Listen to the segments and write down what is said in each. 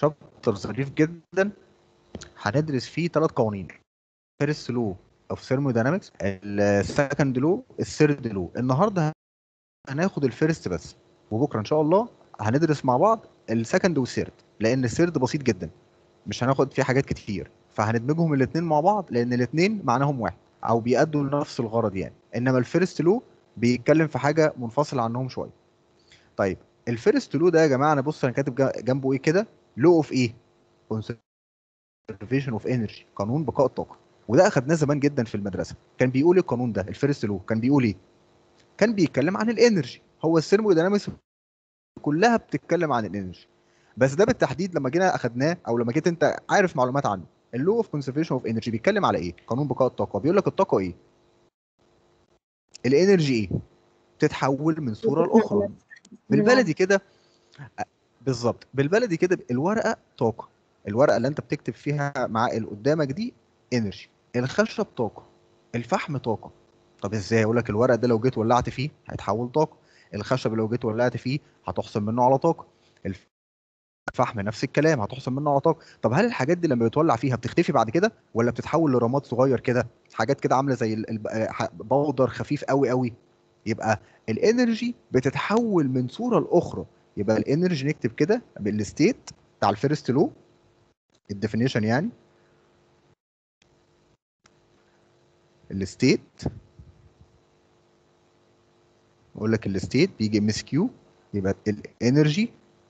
شابتر ظريف جدا هندرس فيه ثلاث قوانين فيرست لو اوف ثيرموداينامكس السكند لو الثيرد لو النهارده هناخد الفيرست بس وبكره ان شاء الله هندرس مع بعض السكند والثيرد لان الثيرد بسيط جدا مش هناخد فيه حاجات كتير فهندمجهم الاثنين مع بعض لان الاثنين معناهم واحد او بيأدوا لنفس الغرض يعني انما الفيرست لو بيتكلم في حاجه منفصله عنهم شويه طيب الفيرست لو ده يا جماعه انا بص انا كاتب جا- جنبه ايه كده لو اوف ايه كونسرفيشن اوف انرجي قانون بقاء الطاقه وده اخدناه زمان جدا في المدرسه كان بيقول ايه القانون ده الفيرست لو كان بيقول ايه كان بيتكلم عن الانرجي هو الثيرموداينامكس كلها بتتكلم عن الانرجي بس ده بالتحديد لما جينا اخدناه او لما جيت انت عارف معلومات عنه اللو اوف كونسرفيشن اوف انرجي بيتكلم على ايه قانون بقاء الطاقه بيقول لك الطاقه ايه الانرجي ايه بتتحول من صوره لاخرى بالبلدي كده بالظبط بالبلدي كده الورقه طاقه الورقه اللي انت بتكتب فيها مع اللي قدامك دي انرجي الخشب طاقه الفحم طاقه طب ازاي اقول لك الورق ده لو جيت ولعت فيه هيتحول طاقه الخشب لو جيت ولعت فيه هتحصل منه على طاقه الفحم نفس الكلام هتحصل منه على طاقه طب هل الحاجات دي لما بتولع فيها بتختفي بعد كده ولا بتتحول لرماد صغير كده حاجات كده عامله زي ال- ال- آه، ح- بودر خفيف قوي قوي يبقى الانرجي بتتحول من صوره لاخرى يبقى الانرجي نكتب كده بالستيت بتاع الفيرست لو الديفينيشن يعني الستيت بقول لك الستيت بيجي ام اس كيو يبقى الانرجي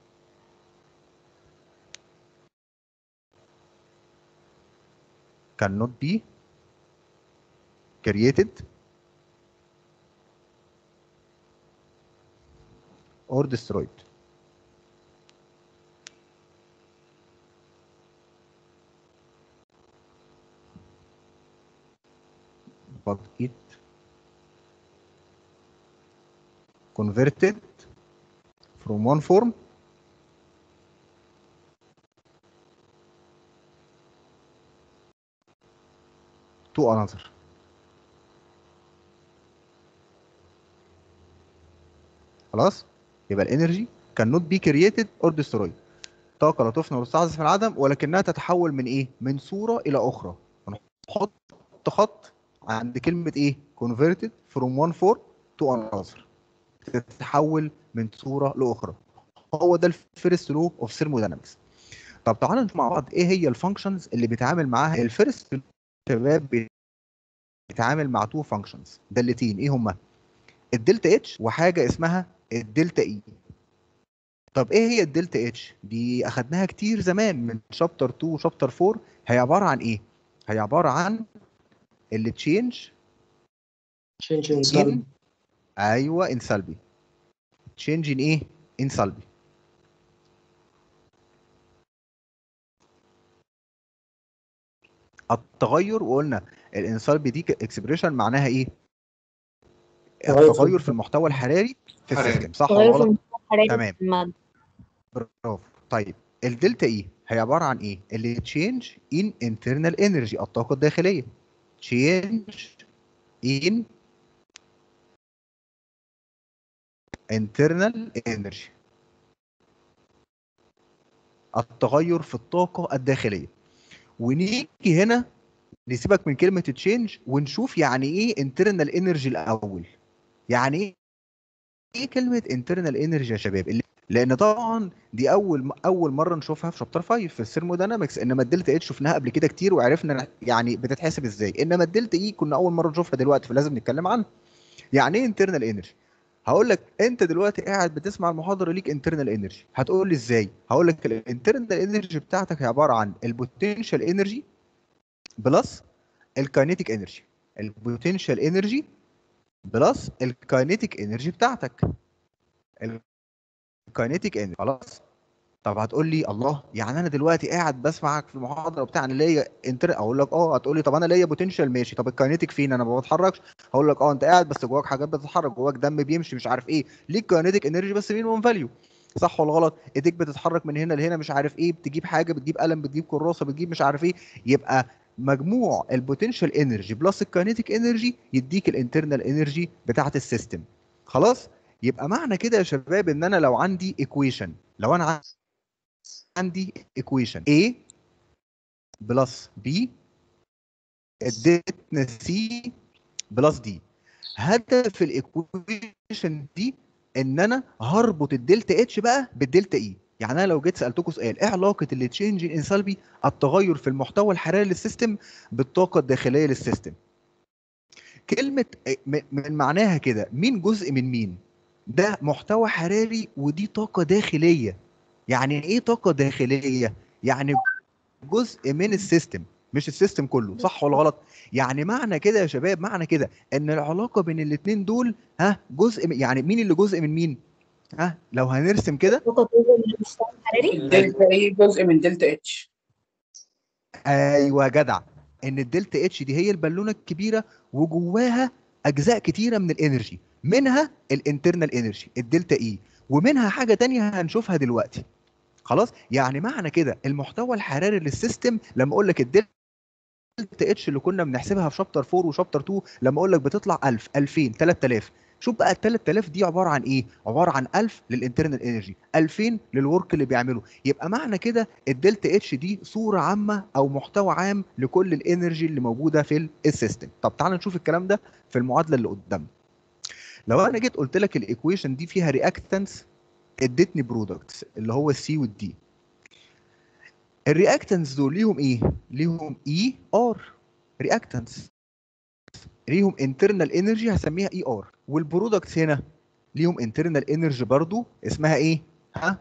cannot be created or destroyed but it converted from one form to another خلاص يبقى الانرجي cannot be created or destroyed طاقة لا تفنى ولا تستحدث في العدم ولكنها تتحول من ايه؟ من صورة إلى أخرى نحط خط عند كلمة ايه؟ converted from one form to another تتحول من صورة لأخرى هو ده الفيرست لو اوف ثيرموداينامكس طب تعالى نشوف مع بعض ايه هي الفانكشنز اللي بيتعامل معاها الفيرست شباب بيتعامل مع تو فانكشنز دالتين ايه هما الدلتا اتش وحاجه اسمها الدلتا اي طب ايه هي الدلتا اتش دي اخدناها كتير زمان من شابتر 2 وشابتر 4 هي عباره عن ايه هي عباره عن اللي تشينج change in salary ايوه ان سلبي تشينج ان ايه ان سلبي التغير وقلنا الانسلبي دي اكسبريشن معناها ايه تغير في التغير في المحتوى الحراري في حراري. السيستم صح ولا تغير في غلط المستوى الحراري تمام. في المادة برافو طيب الدلتا اي هي عباره عن ايه اللي تشينج ان انترنال انرجي الطاقه الداخليه تشينج ان internal energy التغير في الطاقة الداخلية ونيجي هنا نسيبك من كلمة تشينج ونشوف يعني ايه internal energy الأول يعني ايه ايه كلمة internal energy يا شباب اللي لان طبعا دي اول اول مره نشوفها في شابتر 5 في الثيرموداينامكس انما الدلتا اتش شفناها قبل كده كتير وعرفنا يعني بتتحسب ازاي انما الدلتا اي كنا اول مره نشوفها دلوقتي فلازم نتكلم عنها يعني ايه internal energy هقول لك انت دلوقتي قاعد بتسمع المحاضره ليك انترنال انرجي هتقول لي ازاي هقول لك الانترنال انرجي بتاعتك هي عباره عن البوتنشال انرجي بلس الكاينيتيك انرجي البوتنشال انرجي بلس الكاينيتيك انرجي بتاعتك الكاينيتيك انرجي خلاص طب هتقول لي الله يعني انا دلوقتي قاعد بسمعك في المحاضره بتاع انا ليا انتر اقول لك اه هتقول لي طب انا ليا بوتنشال ماشي طب الكاينيتيك فين انا ما بتحركش هقول لك اه انت قاعد بس جواك حاجات بتتحرك جواك دم بيمشي مش عارف ايه ليك كاينيتيك انرجي بس مينيمم فاليو صح ولا غلط ايديك بتتحرك من هنا لهنا مش عارف ايه بتجيب حاجه بتجيب قلم بتجيب كراسه بتجيب مش عارف ايه يبقى مجموع البوتنشال انرجي بلس الكاينيتيك انرجي يديك الانترنال انرجي بتاعه السيستم خلاص يبقى معنى كده يا شباب ان انا لو عندي ايكويشن لو انا عندي equation A بلس B ادتنا C بلس D هدف الايكويشن دي ان انا هربط الدلتا اتش بقى بالدلتا اي يعني انا لو جيت سالتكم سؤال ايه علاقه اللي تشينج انسالبي التغير في المحتوى الحراري للسيستم بالطاقه الداخليه للسيستم كلمه م- من معناها كده مين جزء من مين ده محتوى حراري ودي طاقه داخليه يعني ايه طاقه داخليه يعني جزء من السيستم مش السيستم كله صح ولا غلط يعني معنى كده يا شباب معنى كده ان العلاقه بين الاثنين دول ها جزء من يعني مين اللي جزء من مين ها لو هنرسم كده طاقة جزء من المستوى الحراري الدلتا اي جزء من دلتا اتش ايوه جدع ان الدلتا اتش دي هي البالونه الكبيره وجواها اجزاء كتيره من الانرجي منها الانترنال انرجي الدلتا اي ومنها حاجه تانية هنشوفها دلوقتي خلاص يعني معنى كده المحتوى الحراري للسيستم لما اقول لك الدلتا اتش اللي كنا بنحسبها في شابتر 4 وشابتر 2 لما اقول لك بتطلع 1000 2000 3000 شوف بقى ال 3000 دي عباره عن ايه؟ عباره عن 1000 للانترنال انرجي 2000 للورك اللي بيعمله يبقى معنى كده الدلتا اتش دي صوره عامه او محتوى عام لكل الانرجي اللي موجوده في السيستم طب تعال نشوف الكلام ده في المعادله اللي قدامنا لو انا جيت قلت لك الايكويشن دي فيها رياكتنس ادتني برودكتس اللي هو السي والدي الرياكتنس دول ليهم ايه ليهم اي ار رياكتنس ليهم انترنال انرجي هسميها اي ار والبرودكتس هنا ليهم انترنال انرجي برضو اسمها ايه ها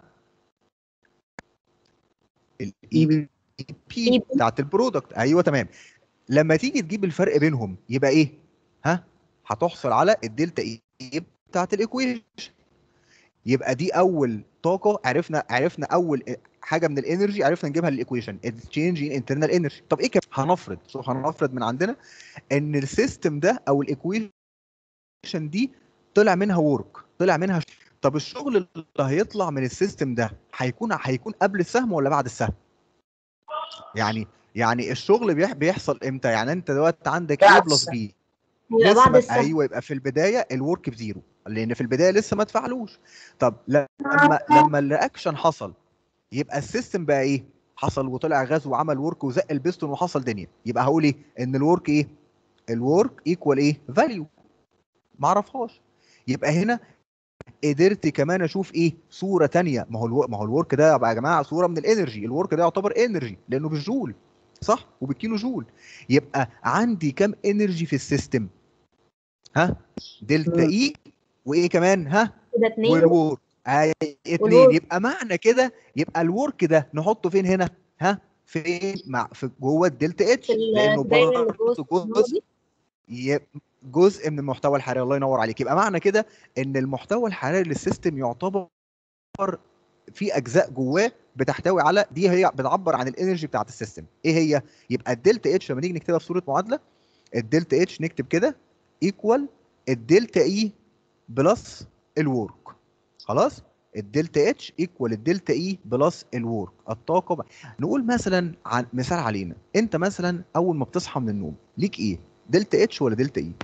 الاي بي بي بتاعت البرودكت ايوه تمام لما تيجي تجيب الفرق بينهم يبقى ايه ها هتحصل على الدلتا اي بتاعت الايكويشن يبقى دي اول طاقه عرفنا عرفنا اول حاجه من الانرجي عرفنا نجيبها للايكويشن التشينج ان انترنال انرجي طب ايه كمان هنفرض شوف هنفرض من عندنا ان السيستم ده او الايكويشن دي طلع منها ورك طلع منها ش... طب الشغل اللي هيطلع من السيستم ده هيكون هيكون قبل السهم ولا بعد السهم يعني يعني الشغل بيح... بيحصل امتى يعني انت دلوقتي عندك بعد A بلس السهم. بي يبقى لسه بعد ما- السهم ايوه يبقى في البدايه الورك بزيرو لان في البدايه لسه ما اتفعلوش طب لما لما الرياكشن حصل يبقى السيستم بقى ايه حصل وطلع غاز وعمل ورك وزق البستون وحصل دنيا يبقى هقول ايه ان الورك ايه الورك ايكوال ايه فاليو ما اعرفهاش يبقى هنا قدرت كمان اشوف ايه صوره تانية ما هو الو... ما هو الورك ده يا جماعه صوره من الانرجي الورك ده يعتبر انرجي لانه بالجول صح وبالكيلو جول يبقى عندي كام انرجي في السيستم ها دلتا اي وايه كمان ها كده اتنين والورك آه اتنين والورك. يبقى معنى كده يبقى الورك ده نحطه فين هنا ها فين مع في جوه الدلتا اتش في لانه الدايرة اللي جوه برضه الصندوق جزء دي. يب- جزء من المحتوى الحراري الله ينور عليك يبقى معنى كده ان المحتوى الحراري للسيستم يعتبر في اجزاء جواه بتحتوي على دي هي بتعبر عن الانرجي بتاعت السيستم ايه هي يبقى الدلتا اتش لما نيجي نكتبها في صوره معادله الدلتا اتش نكتب كده ايكوال الدلتا اي بلس الورك خلاص الدلتا اتش ايكوال الدلتا اي بلس الورك الطاقه ب... نقول مثلا عن مثال علينا انت مثلا اول ما بتصحى من النوم ليك ايه دلتا اتش ولا دلتا اي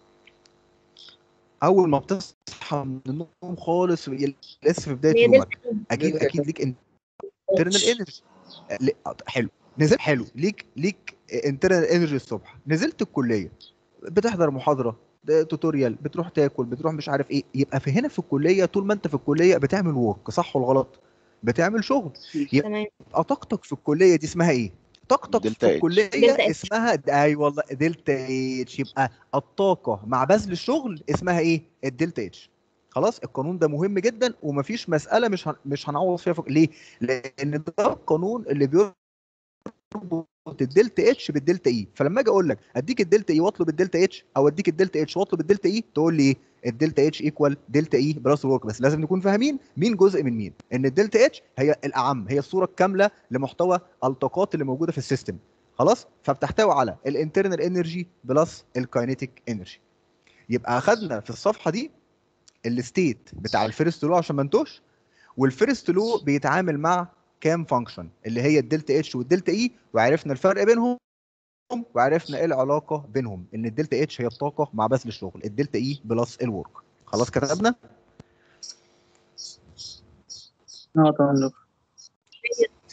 اول ما بتصحى من النوم خالص لسه في بدايه هي يومك دلتا إي. اكيد دلتا اكيد ليك انترنال انرجي حلو نزل حلو ليك ليك انترنال انرجي الصبح نزلت الكليه بتحضر محاضره ده توتوريال بتروح تاكل بتروح مش عارف ايه يبقى في هنا في الكليه طول ما انت في الكليه بتعمل ورك صح ولا غلط بتعمل شغل تمام يبقى طاقتك في الكليه دي اسمها ايه طاقتك دلتا في اتش. الكليه دلتا اتش. اسمها اي والله دلتا اتش يبقى الطاقه مع بذل الشغل اسمها ايه الدلتا اتش خلاص القانون ده مهم جدا ومفيش مساله مش هن... مش هنعوض فيها فوق. ليه لان ده القانون اللي بيربط الدلتا اتش بالدلتا اي فلما اجي اقول لك اديك الدلتا اي واطلب الدلتا اتش او اديك الدلتا اتش واطلب الدلتا اي تقول لي ايه الدلتا اتش ايكوال دلتا اي بلس الورك بس لازم نكون فاهمين مين جزء من مين ان الدلتا اتش هي الاعم هي الصوره الكامله لمحتوى الطاقات اللي موجوده في السيستم خلاص فبتحتوي على الانترنال انرجي بلس الكاينيتيك انرجي يبقى اخدنا في الصفحه دي الستيت بتاع الفيرست لو عشان ما انتوش والفيرست لو بيتعامل مع كام فانكشن اللي هي الدلتا اتش والدلتا اي وعرفنا الفرق بينهم وعرفنا ايه العلاقه بينهم ان الدلتا اتش هي الطاقه مع بذل الشغل الدلتا اي بلس الورك خلاص كتبنا اه تمام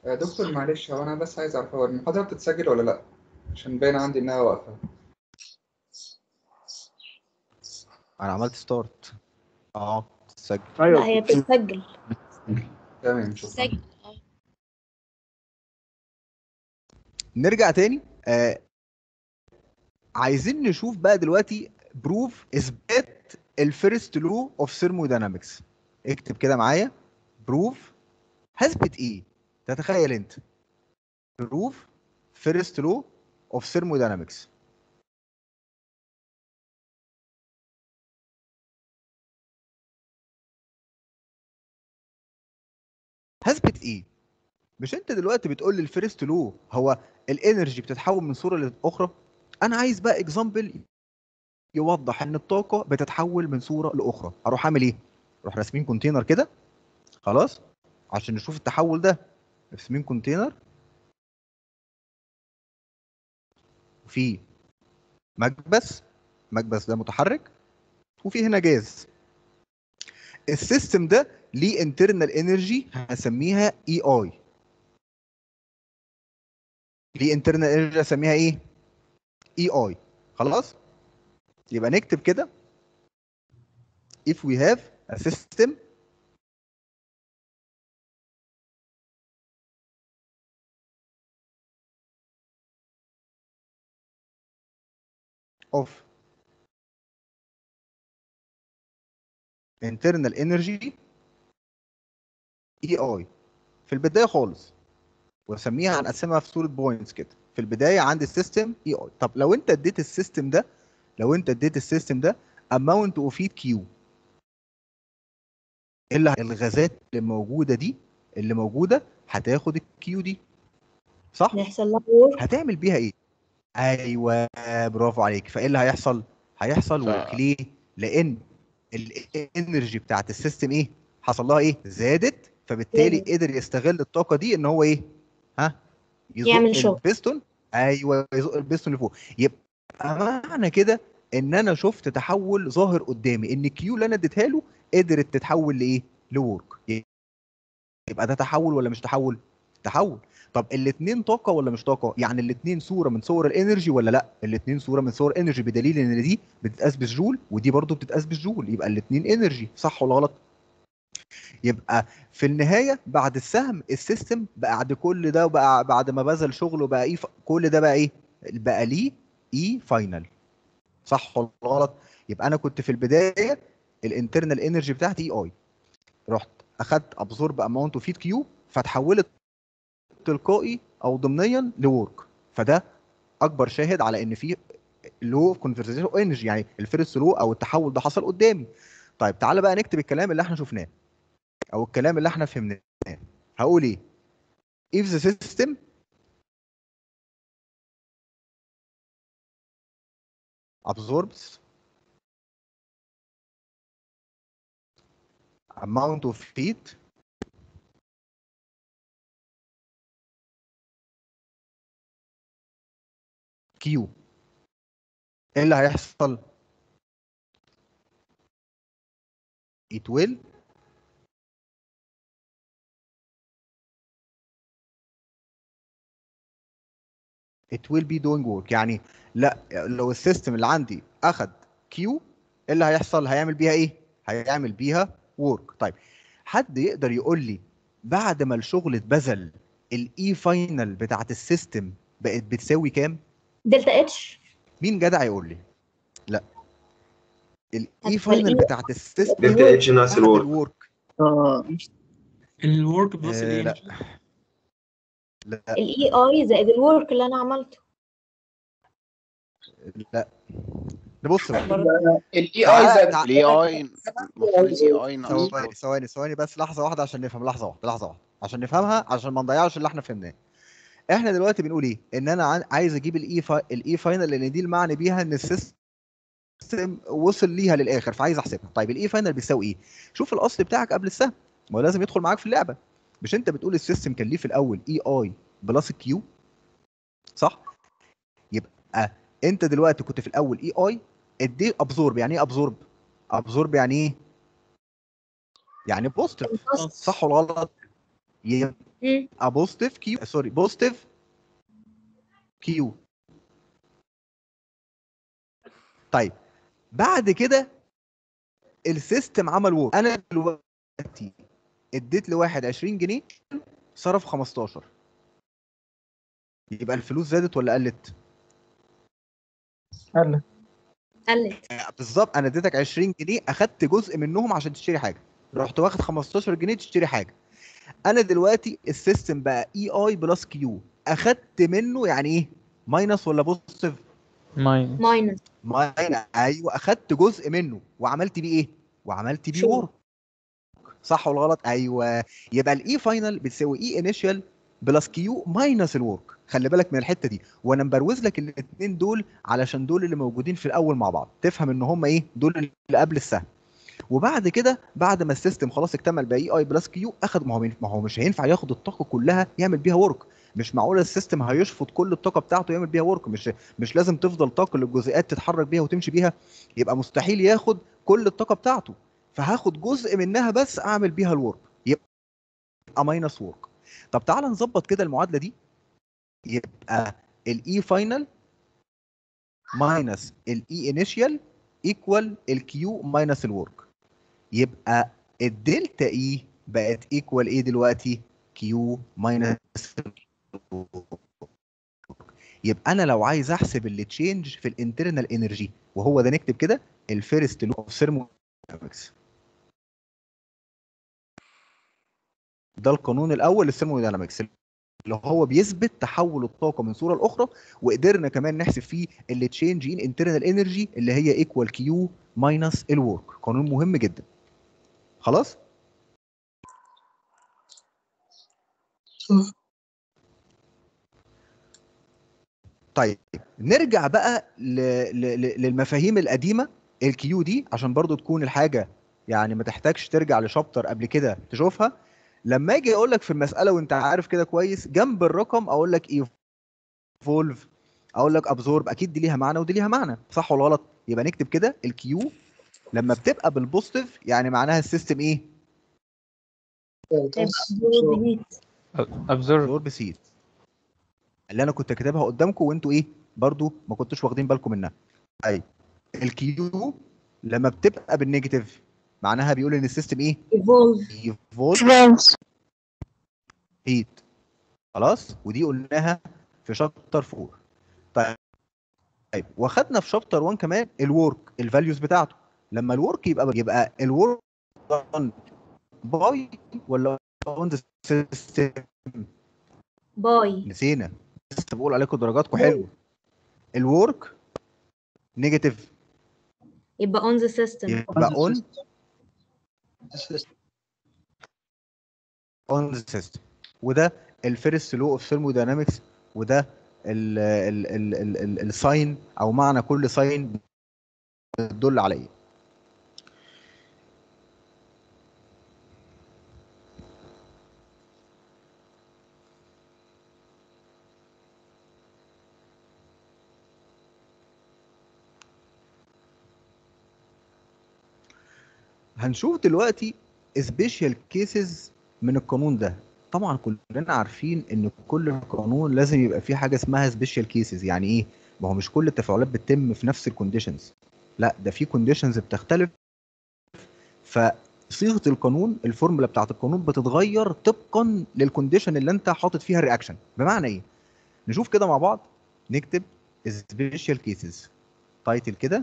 آه، دكتور معلش هو انا بس عايز اعرف هو المحاضرة بتتسجل ولا لا عشان باين عندي انها واقفة انا عملت ستارت اه تسجل لا هي بتتسجل تمام شكرا بتتسجل نرجع تاني آه عايزين نشوف بقى دلوقتي بروف اثبات الفيرست لو اوف ثيرموداينامكس اكتب كده معايا بروف هثبت ايه تتخيل انت بروف فيرست لو اوف ثيرموداينامكس هثبت ايه مش انت دلوقتي بتقول لي الفيرست لو هو الانرجي بتتحول من صوره لاخرى انا عايز بقى اكزامبل يوضح ان الطاقه بتتحول من صوره لاخرى اروح اعمل ايه اروح راسمين كونتينر كده خلاص عشان نشوف التحول ده راسمين كونتينر وفي مكبس مكبس ده متحرك وفي هنا جاز السيستم ده ليه انترنال انرجي هسميها اي اي ليه انترنال انرجي هسميها ايه اي اي خلاص يبقى نكتب كده if we have a system of internal energy اي اي في البدايه خالص واسميها هنقسمها في صوره بوينتس كده في البدايه عندي السيستم اي اي طب لو انت اديت السيستم ده لو انت اديت السيستم ده اماونت اوف هيت كيو اللي الغازات اللي موجوده دي اللي موجوده هتاخد الكيو دي صح يحصل لها وور هتعمل بيها ايه ايوه برافو عليك فايه اللي هيحصل هيحصل ف- ورك ليه لان الانرجي بتاعت السيستم ايه حصل لها ايه زادت فبالتالي زادت. قدر يستغل الطاقه دي ان هو ايه ها يزق يعمل شغل. البيستون ايوه يزق البيستون لفوق يبقى معنى كده ان انا شفت تحول ظاهر قدامي ان الكيو اللي انا اديتها له قدرت تتحول لايه لورك يبقى ده تحول ولا مش تحول تحول طب الاثنين طاقه ولا مش طاقه يعني الاثنين صوره من صور الانرجي ولا لا الاثنين صوره من صور انرجي بدليل ان دي بتتقاس بالجول ودي برضو بتتقاس بالجول يبقى الاثنين انرجي صح ولا غلط يبقى في النهايه بعد السهم السيستم بعد كل ده بقى بعد ما بذل شغله بقى ايه ف- كل ده بقى ايه بقى ليه اي فاينل صح ولا غلط يبقى انا كنت في البدايه الانترنال انرجي بتاعتي اي اي رحت اخدت ابزورب اماونت اوف هيت كيو فتحولت تلقائي او ضمنيا لورك فده اكبر شاهد على ان في لو اوف كونفرزيشن انرجي يعني الفيرست لو او التحول ده حصل قدامي طيب تعالى بقى نكتب الكلام اللي احنا شفناه او الكلام اللي احنا فهمناه هقول ايه if the system absorbs amount of heat Q ايه اللي هيحصل it will it will be doing work يعني لا لو السيستم اللي عندي اخد Q ايه اللي هيحصل هيعمل بيها ايه هيعمل بيها work طيب حد يقدر يقول لي بعد ما الشغل اتبذل الاي فاينل بتاعت السيستم بقت بتساوي كام دلتا اتش مين جدع يقول لي لا الاي هتبقى فاينل الإي- بتاعت السيستم دلتا اتش ناقص بعد الورك الورك اه الورك بلس آه، لا الانرجي لا الاي اي زائد الورك اللي انا عملته لا نبص بقى الاي اي تعال- زائد تعال- الاي اي المفروض الاي اي ناقص ثواني ثواني ثواني بس لحظه واحده عشان نفهم لحظه واحده لحظه واحده عشان نفهمها عشان ما نضيعش اللي احنا فهمناه احنا دلوقتي بنقول ايه ان انا عن- عايز اجيب الاي فا... الاي فاينل لان دي المعني بيها ان السيستم وصل ليها للاخر فعايز احسبها طيب الاي فاينل بيساوي ايه شوف الاصل بتاعك قبل السهم ما هو لازم يدخل معاك في اللعبه مش انت بتقول السيستم كان ليه في الاول اي اي بلس الكيو صح يبقى انت دلوقتي كنت في الاول اي اي اديه ابزورب يعني ايه ابزورب ابزورب يعني ايه يعني بوزيتيف صح ولا غلط يبقى مم. a positive Q سوري positive Q طيب بعد كده السيستم عمل وورك انا دلوقتي اديت لواحد 20 جنيه صرف 15 يبقى الفلوس زادت ولا قلت؟ قال قلت بالظبط انا اديتك 20 جنيه اخدت جزء منهم عشان تشتري حاجه رحت واخد 15 جنيه تشتري حاجه انا دلوقتي السيستم بقى اي اي بلس كيو اخدت منه يعني ايه ماينس ولا بوزيتيف ماين ماينس ماينس ايوه اخدت جزء منه وعملت بيه ايه وعملت بيه شو. ورك صح ولا غلط ايوه يبقى الاي فاينل بتساوي اي انيشال بلس كيو ماينس الورك خلي بالك من الحته دي وانا مبروز لك الاثنين دول علشان دول اللي موجودين في الاول مع بعض تفهم ان هم ايه دول اللي قبل السهم وبعد كده بعد ما السيستم خلاص اكتمل باي اي بلس كيو اخد ما هو ما هو مش هينفع ياخد الطاقه كلها يعمل بيها ورك مش معقول السيستم هيشفط كل الطاقه بتاعته يعمل بيها ورك مش مش لازم تفضل طاقه للجزيئات تتحرك بيها وتمشي بيها يبقى مستحيل ياخد كل الطاقه بتاعته فهاخد جزء منها بس اعمل بيها الورك يبقى ماينس ورك طب تعال نظبط كده المعادله دي يبقى الاي فاينل ماينس الاي انيشال ايكوال الكيو ماينس الورك يبقى الدلتا اي بقت ايكوال ايه دلوقتي كيو ماينس يبقى انا لو عايز احسب اللي تشينج في الانترنال انرجي وهو ده نكتب كده الفيرست لو اوف ثيرموداينامكس ده القانون الاول للثيرموداينامكس اللي هو بيثبت تحول الطاقه من صوره لاخرى وقدرنا كمان نحسب فيه اللي تشينج ان انترنال انرجي اللي هي ايكوال كيو ماينس الورك قانون مهم جدا خلاص طيب نرجع بقى ل... ل... ل- للمفاهيم القديمه الكيو دي عشان برضو تكون الحاجه يعني ما تحتاجش ترجع لشابتر قبل كده تشوفها لما اجي اقول لك في المساله وانت عارف كده كويس جنب الرقم اقول لك ايفولف اقول لك ابزورب اكيد دي ليها معنى ودي ليها معنى صح ولا غلط يبقى نكتب كده الكيو لما بتبقى بالبوزيتيف يعني معناها السيستم ايه يبقى absorb heat. ابزورب ابزورب سيت اللي انا كنت كاتبها قدامكم وانتوا ايه برضو ما كنتوش واخدين بالكم منها اي الكيو لما بتبقى بالنيجاتيف معناها بيقول ان السيستم ايه evolve يفولف هيت خلاص ودي قلناها في شابتر 4 طيب طيب واخدنا في شابتر 1 كمان الورك الفاليوز بتاعته لما الورك يبقى يبقى الورك باي ولا اون ذا سيستم باي نسينا لسه بقول عليكم درجاتكم حلوه الورك نيجاتيف يبقى on the system يبقى اون اون ذا سيستم وده الفيرست لو اوف ثيرموداينامكس وده ال ال ال ال ال الساين او معنى كل ساين بتدل على ايه هنشوف دلوقتي سبيشال كيسز من القانون ده طبعا كلنا عارفين ان كل قانون لازم يبقى فيه حاجه اسمها سبيشال كيسز يعني ايه ما هو مش كل التفاعلات بتتم في نفس الكونديشنز لا ده في كونديشنز بتختلف فصيغه القانون الفورمولا بتاعت القانون بتتغير طبقا للكونديشن اللي انت حاطط فيها الرياكشن بمعنى ايه نشوف كده مع بعض نكتب سبيشال كيسز تايتل كده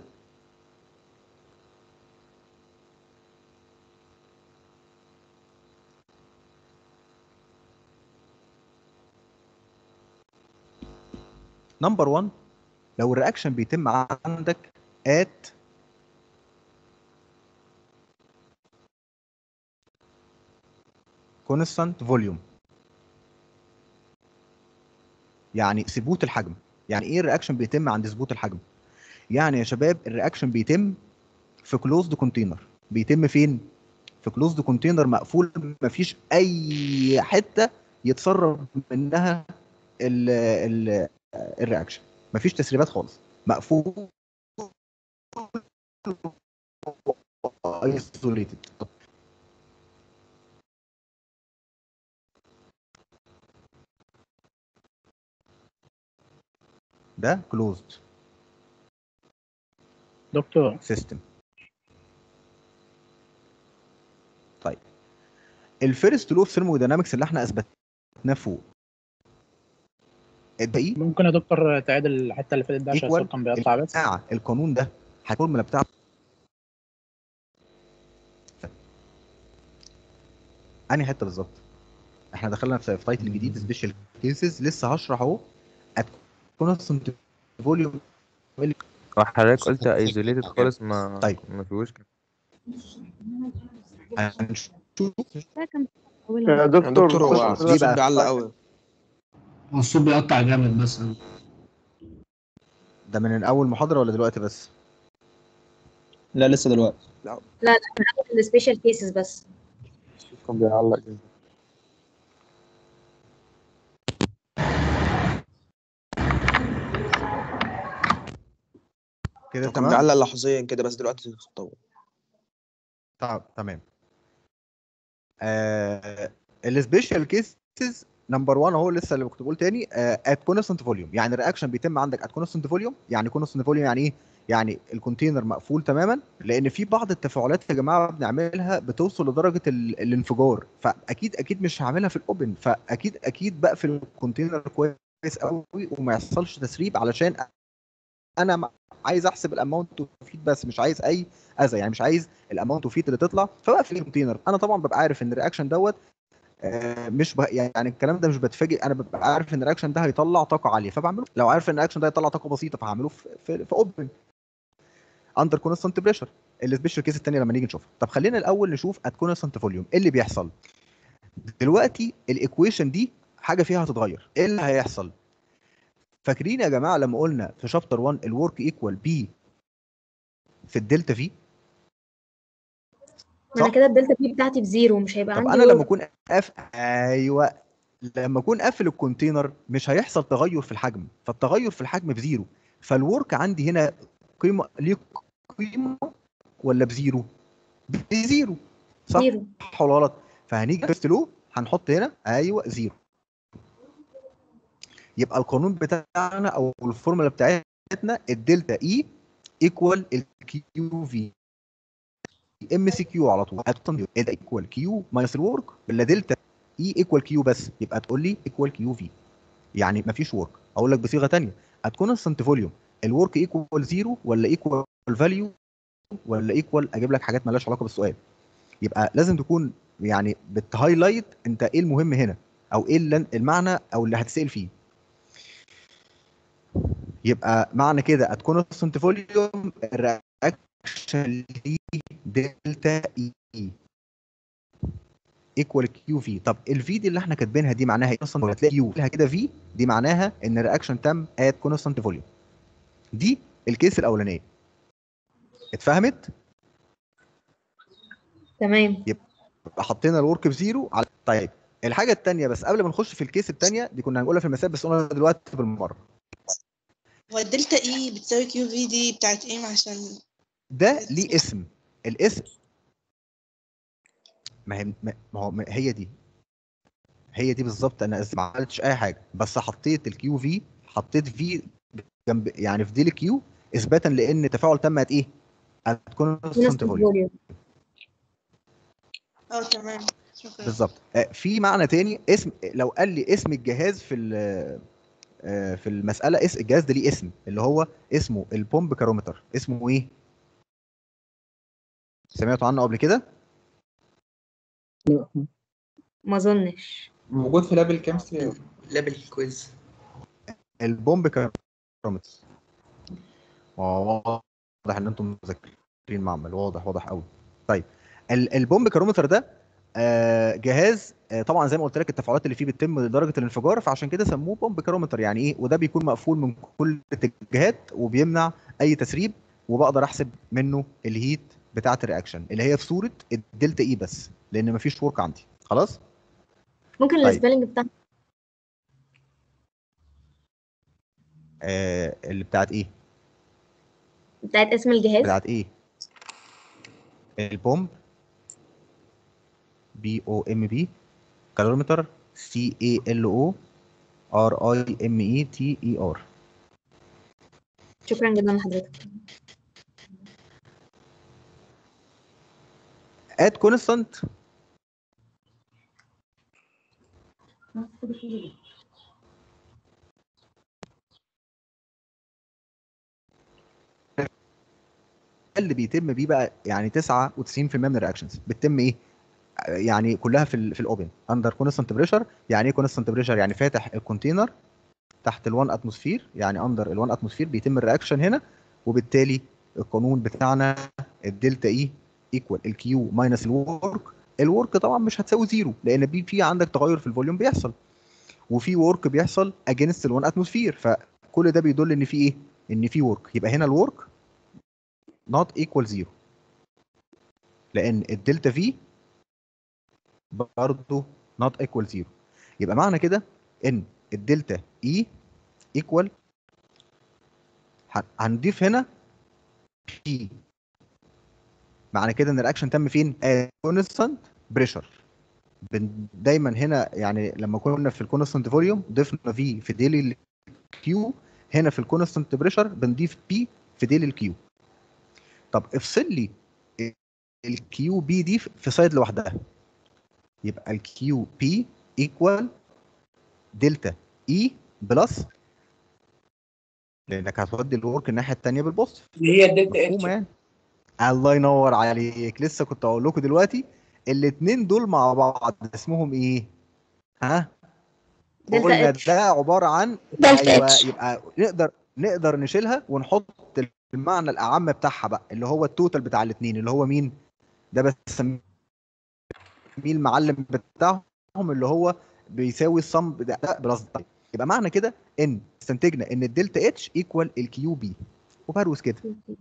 نمبر 1 لو الرياكشن بيتم عندك at constant volume يعني ثبوت الحجم يعني ايه الرياكشن بيتم عند ثبوت الحجم يعني يا شباب الرياكشن بيتم في كلوزد كونتينر بيتم فين في كلوزد كونتينر مقفول مفيش اي حته يتسرب منها ال ال الرياكشن مفيش تسريبات خالص مقفول ايزوليتد ده كلوزد دكتور سيستم طيب الفيرست لو اوف ثيرموداينامكس اللي احنا اثبتناه فوق الباقي ممكن يا دكتور تعيد الحته اللي فاتت ده عشان Equal الصوت كان بيقطع بس بتاع القانون ده الفورمولا بتاعته انهي حته بالظبط احنا دخلنا في في تايتل جديد سبيشال كيسز لسه هشرح اهو at constant volume حضرتك قلت ايزوليتد خالص ما طيب. ما فيهوش كده. هنشوف ده كان يا دكتور دكتور هو خش- ليه الصوت بقى؟ بيعلق قوي هو الصوت بيقطع جامد بس ده من اول محاضره ولا دلوقتي بس لا لسه دلوقتي لا لا من اول السبيشال كيسز بس كان بيعلق جدا كده كان تمام بيعلق لحظيا كده بس دلوقتي طول طب تمام آه السبيشال كيسز نمبر 1 اهو لسه اللي كنت بقول تاني ات كونستنت فوليوم يعني الرياكشن بيتم عندك ات كونستنت فوليوم يعني كونستنت فوليوم يعني ايه يعني الكونتينر مقفول تماما لان في بعض التفاعلات يا جماعه بنعملها بتوصل لدرجه ال- الانفجار فاكيد اكيد مش هعملها في الاوبن فاكيد اكيد بقفل الكونتينر كويس قوي وما يحصلش تسريب علشان انا م- عايز احسب الاماونت اوف هيت بس مش عايز اي اذى يعني مش عايز الاماونت اوف هيت اللي تطلع فبقفل الكونتينر انا طبعا ببقى عارف ان الرياكشن دوت آه، مش ب... يعني الكلام ده مش بتفاجئ انا ببقى عارف ان الرياكشن ده هيطلع طاقه عاليه فبعمله لو عارف ان الرياكشن ده هيطلع طاقه بسيطه فهعمله في في, في اوبن اندر كونستانت بريشر السبيشال كيس الثانيه لما نيجي نشوفها طب خلينا الاول نشوف ات كونستانت فوليوم ايه اللي بيحصل دلوقتي الايكويشن دي حاجه فيها هتتغير ايه اللي هيحصل فاكرين يا جماعه لما قلنا في شابتر 1 الورك ايكوال بي في الدلتا في ما انا صح؟ كده الدلتا بي بتاعتي بزيرو مش هيبقى طب عندي انا لما work. اكون قاف ايوه لما اكون قافل الكونتينر مش هيحصل تغير في الحجم فالتغير في الحجم بزيرو فالورك عندي هنا قيمه ليه قيمه ولا بزيرو بزيرو صح زيرو صح ولا غلط فهنيجي فيرست لو هنحط هنا ايوه زيرو يبقى القانون بتاعنا او الفورمولا بتاعتنا الدلتا اي ايكوال الكيو في ام سي كيو على طول هتكون ايكوال كيو ماينس الورك ولا دلتا اي ايكوال كيو بس يبقى تقول لي ايكوال كيو في يعني مفيش ورك اقول لك بصيغه ثانيه هتكون السنت فوليوم الورك ايكوال زيرو ولا ايكوال فاليو ولا ايكوال اجيب لك حاجات مالهاش علاقه بالسؤال يبقى لازم تكون يعني بتهايلايت انت ايه المهم هنا او ايه اللي المعنى او اللي هتسال فيه يبقى معنى كده هتكون السنت فوليوم الرياكشن دي دلتا اي ايكوال كيو في طب الفي دي اللي احنا كاتبينها دي معناها ايه اصلا هتلاقي كيو لها كده في دي معناها ان الرياكشن تم ات كونستانت فوليوم دي الكيس الاولانيه اتفهمت تمام يبقى حطينا الورك بزيرو على طيب الحاجه الثانيه بس قبل ما نخش في الكيس الثانيه دي كنا هنقولها في المثال بس قلنا دلوقتي بالمره هو الدلتا اي بتساوي كيو في دي بتاعت ايه عشان ده ليه اسم الاسم ما هي ما هو ما هي دي هي دي بالظبط انا ما عملتش اي حاجه بس حطيت الكيو في حطيت في جنب يعني في دي الكيو اثباتا لان تفاعل تم at ايه؟ هتكون كونستانت فوليوم اه تمام شكرا بالظبط آه، في معنى تاني اسم لو قال لي اسم الجهاز في ال- آه، في المساله اس الجهاز ده ليه اسم اللي هو اسمه البومب كارومتر اسمه ايه؟ سمعتوا عنه قبل كده؟ ما اظنش موجود في لاب الكيمستري لاب الكويز البومب كارومتر واضح ان انتم مذاكرين معمل واضح واضح قوي طيب ال- البومب كارومتر ده آه، جهاز آه، طبعا زي ما قلت لك التفاعلات اللي فيه بتتم لدرجه الانفجار فعشان كده سموه بومب كارومتر يعني ايه وده بيكون مقفول من كل الاتجاهات وبيمنع اي تسريب وبقدر احسب منه الهيت بتاعه الرياكشن اللي هي في صوره الدلتا اي بس لان مفيش ورك عندي خلاص ممكن طيب. السبيلنج بتاع آه اللي بتاعت ايه بتاعت اسم الجهاز بتاعت ايه البومب بي او ام بي كالوريمتر سي اي ال او ار اي ام اي تي اي ار شكرا جدا لحضرتك اد كونستانت اللي بيتم بيه بقى يعني 99% من الرياكشنز بتتم ايه يعني كلها في ال في الاوبن اندر كونستانت بريشر يعني ايه كونستانت بريشر يعني فاتح الكونتينر تحت ال1 اتموسفير يعني اندر ال1 اتموسفير بيتم الرياكشن هنا وبالتالي القانون بتاعنا الدلتا اي ايكوال الكيو ماينس الورك الورك طبعا مش هتساوي زيرو لان بي في عندك تغير في الفوليوم بيحصل وفي ورك بيحصل اجينست ال1 اتموسفير فكل ده بيدل ان في ايه ان في ورك يبقى هنا الورك not equal zero لان الدلتا في برضه not equal zero يبقى معنى كده ان الدلتا اي equal هن- هنضيف هنا بي معنى كده ان الاكشن تم فين؟ كونستانت بريشر دايما هنا يعني لما كنا في الكونستانت فوليوم ضفنا في في ديلي كيو هنا في الكونستانت بريشر بنضيف بي في ديلي الكيو طب افصل لي الكيو بي دي في سايد لوحدها يبقى الكيو بي ايكوال دلتا اي بلس لانك هتودي الورك الناحيه الثانيه بالبوست اللي هي الدلتا اتش مفهومه يعني الله ينور عليك لسه كنت اقول لكم دلوقتي الاثنين دول مع بعض اسمهم ايه ها دلتا قلنا اتش. ده عباره عن دلتا ايوه اتش. يبقى نقدر نقدر نشيلها ونحط المعنى الاعم بتاعها بقى اللي هو التوتال بتاع الاثنين اللي هو مين ده بسميه المعلم بتاعهم اللي هو بيساوي الصم ده ده بلس ده يبقى معنى كده ان استنتجنا ان الدلتا اتش ايكوال الكيو بي وبروز كده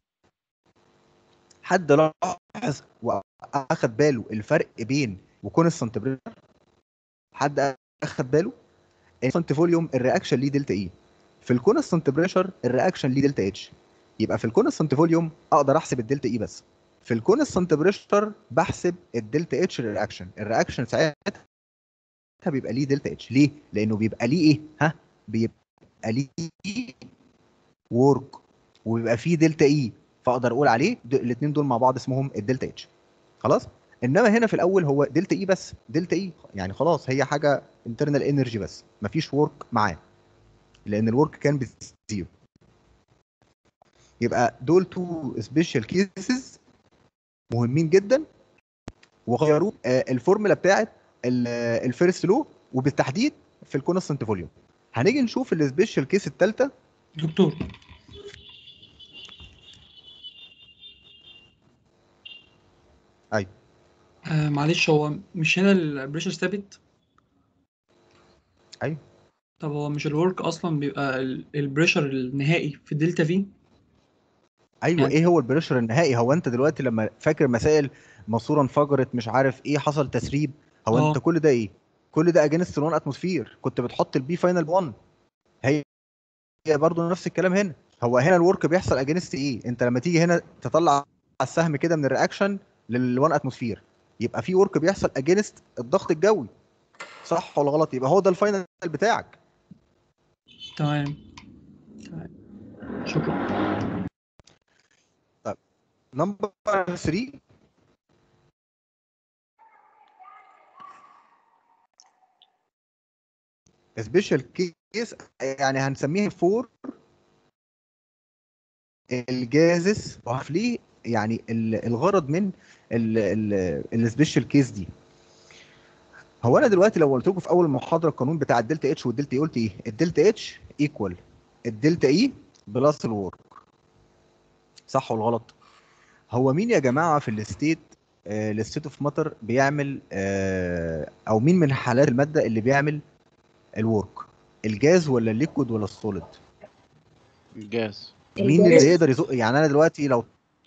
حد لاحظ واخد باله الفرق بين وكونستانت بريشر حد اخد باله الكونستانت فوليوم الرياكشن ليه دلتا اي في الكونستانت بريشر الرياكشن ليه دلتا اتش يبقى في الكونستانت فوليوم اقدر احسب الدلتا اي بس في الكونستانت بريشر بحسب الدلتا اتش الرياكشن الرياكشن ساعتها بيبقى ليه دلتا اتش ليه لانه بيبقى ليه ايه ها بيبقى ليه ورك وبيبقى فيه دلتا اي فاقدر اقول عليه الاثنين دول مع بعض اسمهم الدلتا اتش خلاص انما هنا في الاول هو دلتا اي بس دلتا اي يعني خلاص هي حاجه انترنال انرجي بس مفيش ورك معاه لان الورك كان بزيرو يبقى دول تو سبيشال كيسز مهمين جدا وغيروا آه، الفورمولا بتاعت الفيرست لو وبالتحديد في الكونستنت فوليوم هنيجي نشوف السبيشال كيس الثالثه دكتور ايوه آه معلش هو مش هنا البريشر ثابت ايوه طب هو مش الورك اصلا بيبقى ال- البريشر النهائي في دلتا في ايوه ايه هو البريشر النهائي هو انت دلوقتي لما فاكر مسائل ماسوره انفجرت مش عارف ايه حصل تسريب هو آه. انت كل ده ايه كل ده اجينست 1 اتموسفير كنت بتحط البي فاينل 1 هي هي برضه نفس الكلام هنا هو هنا الورك بيحصل اجينست ايه انت لما تيجي هنا تطلع السهم كده من الرياكشن لل1 اتموسفير يبقى في ورك بيحصل اجينست الضغط الجوي صح ولا غلط يبقى هو ده الفاينل بتاعك تمام تمام شكرا طيب نمبر 3 سبيشال كيس يعني هنسميها فور الجازس وعارف ليه يعني ال- الغرض من السبيشال كيس دي هو انا دلوقتي لو قلت لكم في اول محاضره القانون بتاع الدلتا اتش والدلتا اي قلت ايه الدلتا اتش ايكوال الدلتا اي بلس الورك صح ولا غلط هو مين يا جماعه في الستيت الستيت اوف ماتر بيعمل آه، او مين من حالات الماده اللي بيعمل الورك الجاز ولا الليكويد ولا السوليد الجاز مين اللي يقدر يزق يعني انا دلوقتي لو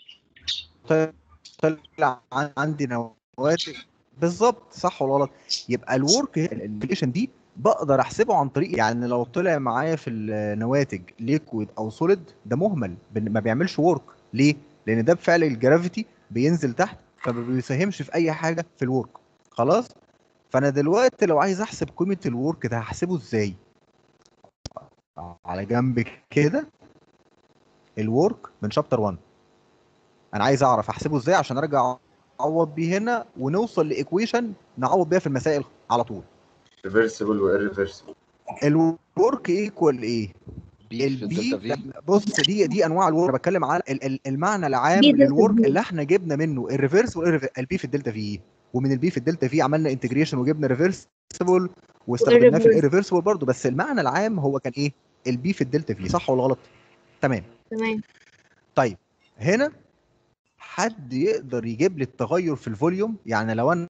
طلع عن- عندي نواتج بالظبط صح ولا غلط يبقى الورك الريليشن دي بقدر احسبه عن طريق يعني لو طلع معايا في النواتج ليكويد او سوليد ده مهمل بن- ما بيعملش ورك ليه لان ده بفعل الجرافيتي بينزل تحت فما بيساهمش في اي حاجه في الورك خلاص فانا دلوقتي لو عايز احسب قيمه الورك ده هحسبه ازاي على جنب كده الورك من شابتر 1 انا عايز اعرف احسبه ازاي عشان ارجع اعوض بيه هنا ونوصل لايكويشن نعوض بيها في المسائل على طول ريفرسبل وإيرفرسبل الورك ايكوال ايه البي بص دي دي انواع الورك انا بتكلم على ال- ال- المعنى العام بي دلتا للورك في. اللي احنا جبنا منه الريفرس والبي في الدلتا في ومن البي في الدلتا في عملنا انتجريشن وجبنا ريفرسبل واستخدمناه في والreversible. الريفرسبل برضه بس المعنى العام هو كان ايه البي في الدلتا في صح ولا غلط تمام تمام طيب هنا حد يقدر يجيب لي التغير في الفوليوم يعني لو انا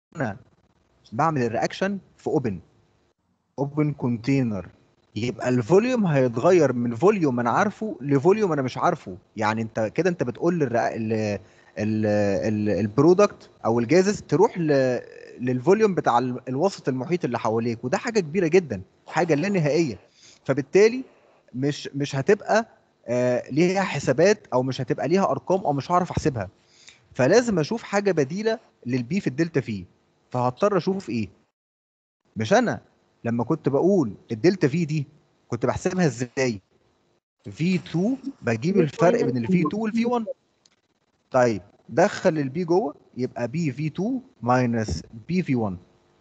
بعمل الرياكشن في اوبن اوبن كونتينر يبقى الفوليوم هيتغير من فوليوم انا عارفه لفوليوم انا مش عارفه يعني انت كده انت بتقول للرا- ال ال ال البرودكت او الجازز تروح ل للفوليوم بتاع ال- الوسط المحيط اللي حواليك وده حاجه كبيره جدا حاجه لا نهائيه فبالتالي مش مش هتبقى آه ليها حسابات او مش هتبقى ليها ارقام او مش هعرف احسبها فلازم اشوف حاجه بديله للبي في الدلتا في فهضطر اشوف ايه مش انا لما كنت بقول الدلتا في دي كنت بحسبها ازاي في 2 بجيب الفرق بين الفي 2 والفي 1 طيب دخل البي جوه يبقى بي في 2 ماينس بي في 1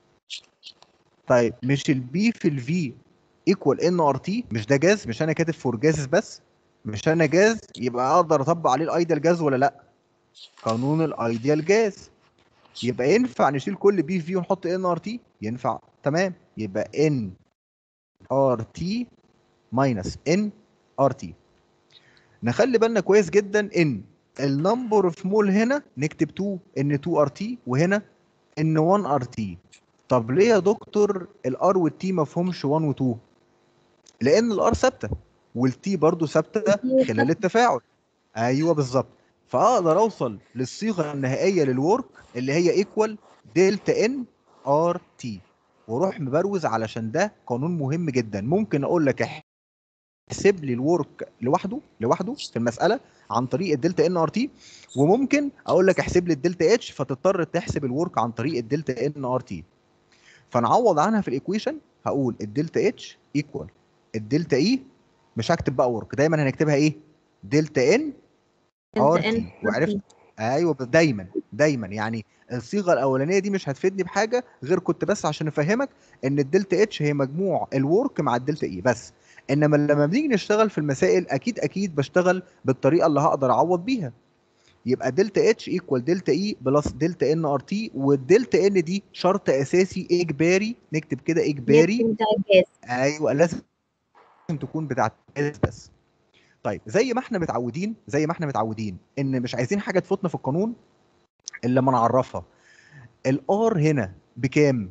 طيب مش البي في الفي ايكوال ان ار تي مش ده جاز مش انا كاتب فور جازز بس مش انا جاز يبقى اقدر اطبق عليه الايديال جاز ولا لا قانون الايديال جاز يبقى ينفع نشيل كل بي في ونحط ان ار تي ينفع تمام يبقى ان ار تي ماينس ان ار تي نخلي بالنا كويس جدا ان النمبر اوف مول هنا نكتب 2 ان 2 ار تي وهنا ان 1 ار تي طب ليه يا دكتور الار والتي ما فيهمش 1 و2 لان الار ثابته والتي برضو ثابته خلال التفاعل ايوه بالظبط فاقدر اوصل للصيغه النهائيه للورك اللي هي ايكوال دلتا ان ار تي واروح مبروز علشان ده قانون مهم جدا ممكن اقول لك احسب لي الورك لوحده لوحده في المساله عن طريق الدلتا ان ار تي وممكن اقول لك احسب لي الدلتا اتش فتضطر تحسب الورك عن طريق الدلتا ان ار تي فنعوض عنها في الايكويشن هقول الدلتا اتش ايكوال الدلتا اي مش هكتب بقى ورك دايما هنكتبها ايه دلتا ان ار دلتا تي N وعرفت ايوه دايما دايما يعني الصيغه الاولانيه دي مش هتفيدني بحاجه غير كنت بس عشان افهمك ان الدلتا اتش هي مجموع الورك مع الدلتا اي بس انما لما بنيجي نشتغل في المسائل اكيد اكيد بشتغل بالطريقه اللي هقدر اعوض بيها يبقى دلتا اتش ايكوال دلتا اي بلس دلتا ان ار تي والدلتا ان دي شرط اساسي اجباري نكتب كده اجباري لازم بتاع الجاز ايوه لازم تكون بتاعت الجاز بس طيب زي ما احنا متعودين زي ما احنا متعودين ان مش عايزين حاجه تفوتنا في القانون الا لما نعرفها الار هنا بكام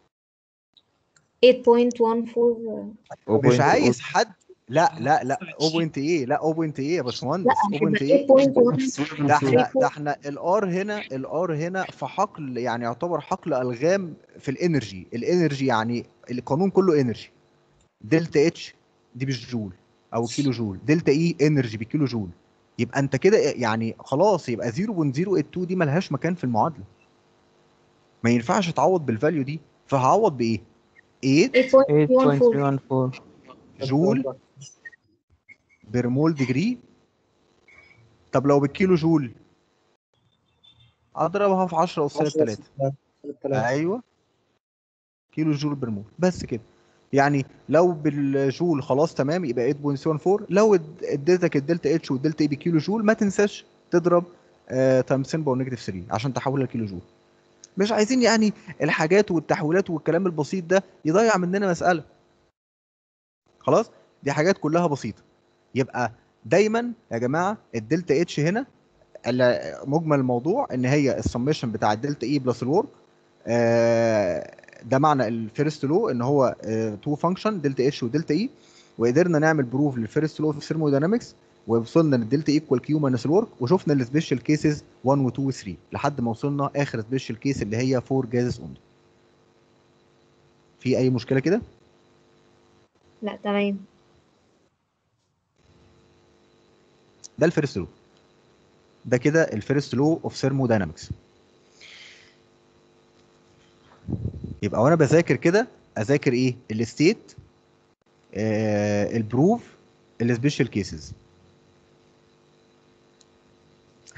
8.14 مش عايز حد لا لا لا 0.8 لا 0.8 يا باشمهندس لا هتبقى 0.8 ده احنا 8.1 ده احنا الار هنا الار هنا في حقل يعني يعتبر حقل الغام في الانرجي الانرجي يعني القانون كله انرجي دلتا اتش دي بالجول او كيلو جول دلتا اي انرجي بالكيلو جول يبقى انت كده يعني خلاص يبقى 0.082 دي ملهاش مكان في المعادله ما ينفعش تعوض بالفاليو دي فهعوض بايه 8 8.314 جول بير مول ديجري طب لو بالكيلو جول اضربها في 10 اس 3 ايوه كيلو جول بير مول بس كده يعني لو بالجول خلاص تمام يبقى 8.74 لو اد- اديتك الدلتا اتش والدلتا اي بكيلو جول ما تنساش تضرب آه تايم 10 باور نيجاتيف 3 عشان تحولها لكيلو جول مش عايزين يعني الحاجات والتحويلات والكلام البسيط ده يضيع مننا مسألة خلاص دي حاجات كلها بسيطة يبقى دايما يا جماعة الدلتا اتش هنا ال- مجمل الموضوع ان هي السمشن بتاع الدلتا اي بلس الورك ده معنى الفيرست لو ان هو تو فانكشن دلتا اتش ودلتا اي وقدرنا نعمل بروف للفيرست لو في الثيرموداينامكس ووصلنا للدلتا ايكوال كيو ماينس الورك وشفنا السبيشال كيسز 1 و 2 و 3 لحد ما وصلنا اخر سبيشال كيس اللي هي 4 جازز اونلي في اي مشكله كده لا تمام ده الفيرست لو ده كده الفيرست لو اوف ثيرموداينامكس يبقى وانا بذاكر كده اذاكر ايه الستيت آه البروف السبيشال كيسز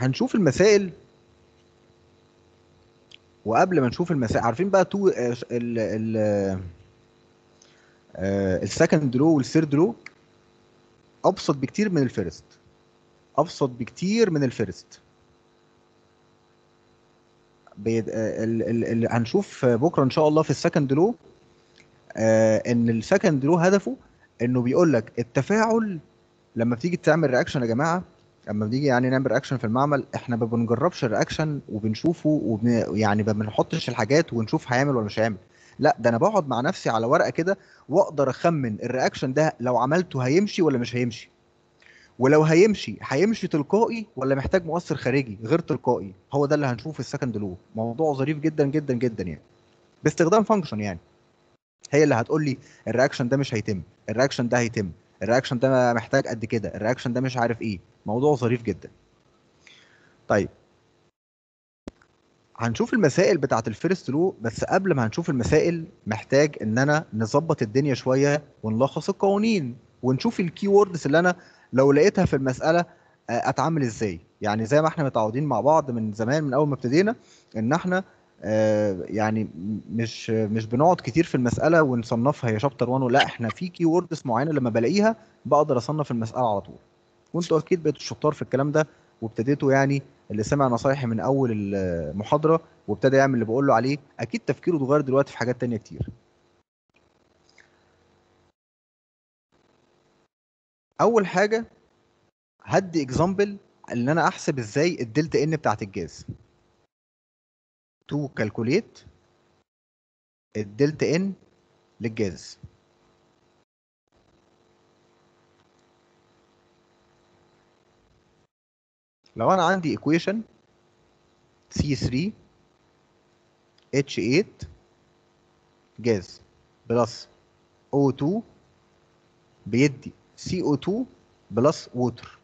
هنشوف المسائل وقبل ما نشوف المسائل عارفين بقى تو ال ال السكند رو والثيرد رو ابسط بكتير من الفيرست ابسط بكتير من الفيرست بيد... آه، ال... ال... ال... هنشوف بكره ان شاء الله في السكند لو آه ان السكند لو هدفه انه بيقول لك التفاعل لما بتيجي تعمل رياكشن يا جماعه لما بنيجي يعني نعمل رياكشن في المعمل احنا ما بنجربش الرياكشن وبنشوفه وبن... يعني ما بنحطش الحاجات ونشوف هيعمل ولا مش هيعمل لا ده انا بقعد مع نفسي على ورقه كده واقدر اخمن الرياكشن ده لو عملته هيمشي ولا مش هيمشي ولو هيمشي هيمشي تلقائي ولا محتاج مؤثر خارجي غير تلقائي هو ده اللي هنشوفه في السكند لو موضوع ظريف جدا جدا جدا يعني باستخدام فانكشن يعني هي اللي هتقول لي الرياكشن ده مش هيتم الرياكشن ده هيتم الرياكشن ده محتاج قد كده الرياكشن ده مش عارف ايه موضوع ظريف جدا طيب هنشوف المسائل بتاعت الفيرست لو بس قبل ما هنشوف المسائل محتاج ان انا نظبط الدنيا شويه ونلخص القوانين ونشوف الكي ووردز اللي انا لو لقيتها في المساله آه، اتعامل ازاي يعني زي ما احنا متعودين مع بعض من زمان من اول ما ابتدينا ان احنا آه، يعني مش مش بنقعد كتير في المساله ونصنفها هي شابتر 1 لا احنا في كي ووردز معينه لما بلاقيها بقدر اصنف المساله على طول وانتوا اكيد بقيتوا شطار في الكلام ده وابتديتوا يعني اللي سمع نصايحي من اول المحاضره وابتدى يعمل اللي بقول له عليه اكيد تفكيره اتغير دلوقتي في حاجات تانية كتير اول حاجه هدي اكزامبل ان انا احسب ازاي الدلتا ان بتاعت الجاز تو كالكوليت الدلتا ان للجاز لو انا عندي ايكويشن C3 H8 جاز بلس O2 بيدي CO2 بلس ووتر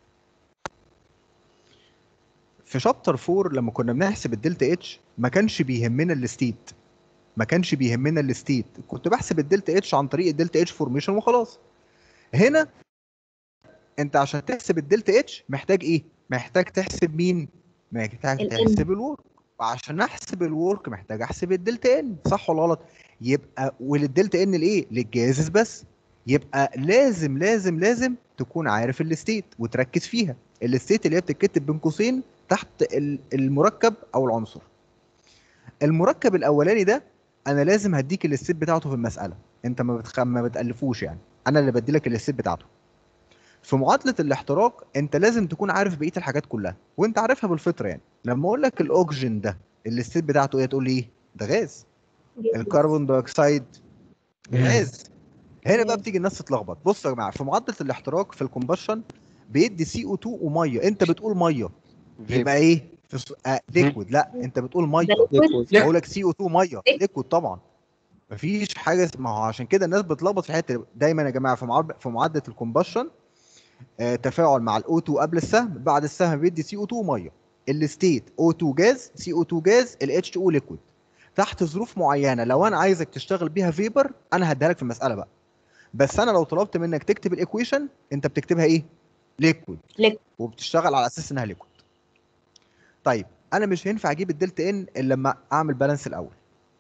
في شابتر 4 لما كنا بنحسب الدلتا اتش ما كانش بيهمنا الستيت ما كانش بيهمنا الستيت كنت بحسب الدلتا اتش عن طريق الدلتا اتش فورميشن وخلاص هنا انت عشان تحسب الدلتا اتش محتاج ايه محتاج تحسب مين محتاج ال N. تحسب الورك وعشان احسب الورك محتاج احسب الدلتا ان صح ولا غلط يبقى وللدلتا ان لايه للجازز بس يبقى لازم لازم لازم تكون عارف الستيت وتركز فيها الستيت اللي هي بتتكتب بين قوسين تحت ال- المركب او العنصر المركب الاولاني ده انا لازم هديك الستيت بتاعته في المساله انت ما بتخ... ما بتالفوش يعني انا اللي بدي لك الستيت بتاعته في معادله الاحتراق انت لازم تكون عارف بقيه الحاجات كلها وانت عارفها بالفطره يعني لما اقول لك الاكسجين ده الستيت بتاعته ايه تقول لي ايه ده غاز الكربون دايوكسيد غاز هنا بقى بتيجي الناس تتلخبط بصوا يا جماعه في معادله الاحتراق في الكومبشن بيدي سي او 2 وميه انت بتقول ميه يبقى ايه في س... آه ليكويد لا انت بتقول ميه liquid. اقول لك سي او 2 ميه ليكويد طبعا مفيش حاجه اس- ما هو عشان كده الناس بتلخبط في الحته دي. دايما يا جماعه في معاد... في معادله الكومبشن آه تفاعل مع الاو 2 قبل السهم بعد السهم بيدي سي او 2 وميه الستيت او 2 جاز سي او 2 جاز الاتش 2 ليكويد تحت ظروف معينه لو انا عايزك تشتغل بيها فيبر انا هديها لك في المساله بقى بس انا لو طلبت منك تكتب الايكويشن انت بتكتبها ايه ليكويد liquid. وبتشتغل على اساس انها ليكويد طيب انا مش هينفع اجيب الدلتا ان الا لما اعمل بالانس الاول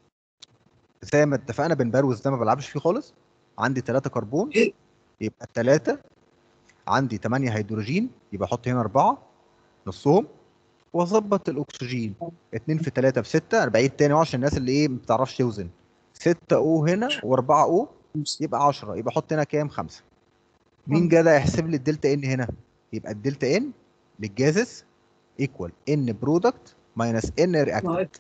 زي ما اتفقنا بنبروز ده ما بلعبش فيه خالص عندي 3 كربون يبقى الثلاثه عندي 8 هيدروجين يبقى احط هنا 4 نصهم واظبط الاكسجين 2 في 3 ب 6 انا بعيد تاني أهو عشان الناس اللي ايه ما بتعرفش توزن 6 او هنا و4 او يبقى 10 يبقى احط هنا كام 5 مين جدع يحسب لي الدلتا ان هنا يبقى الدلتا ان للجازس ايكوال ان برودكت ماينس ان رياكتنت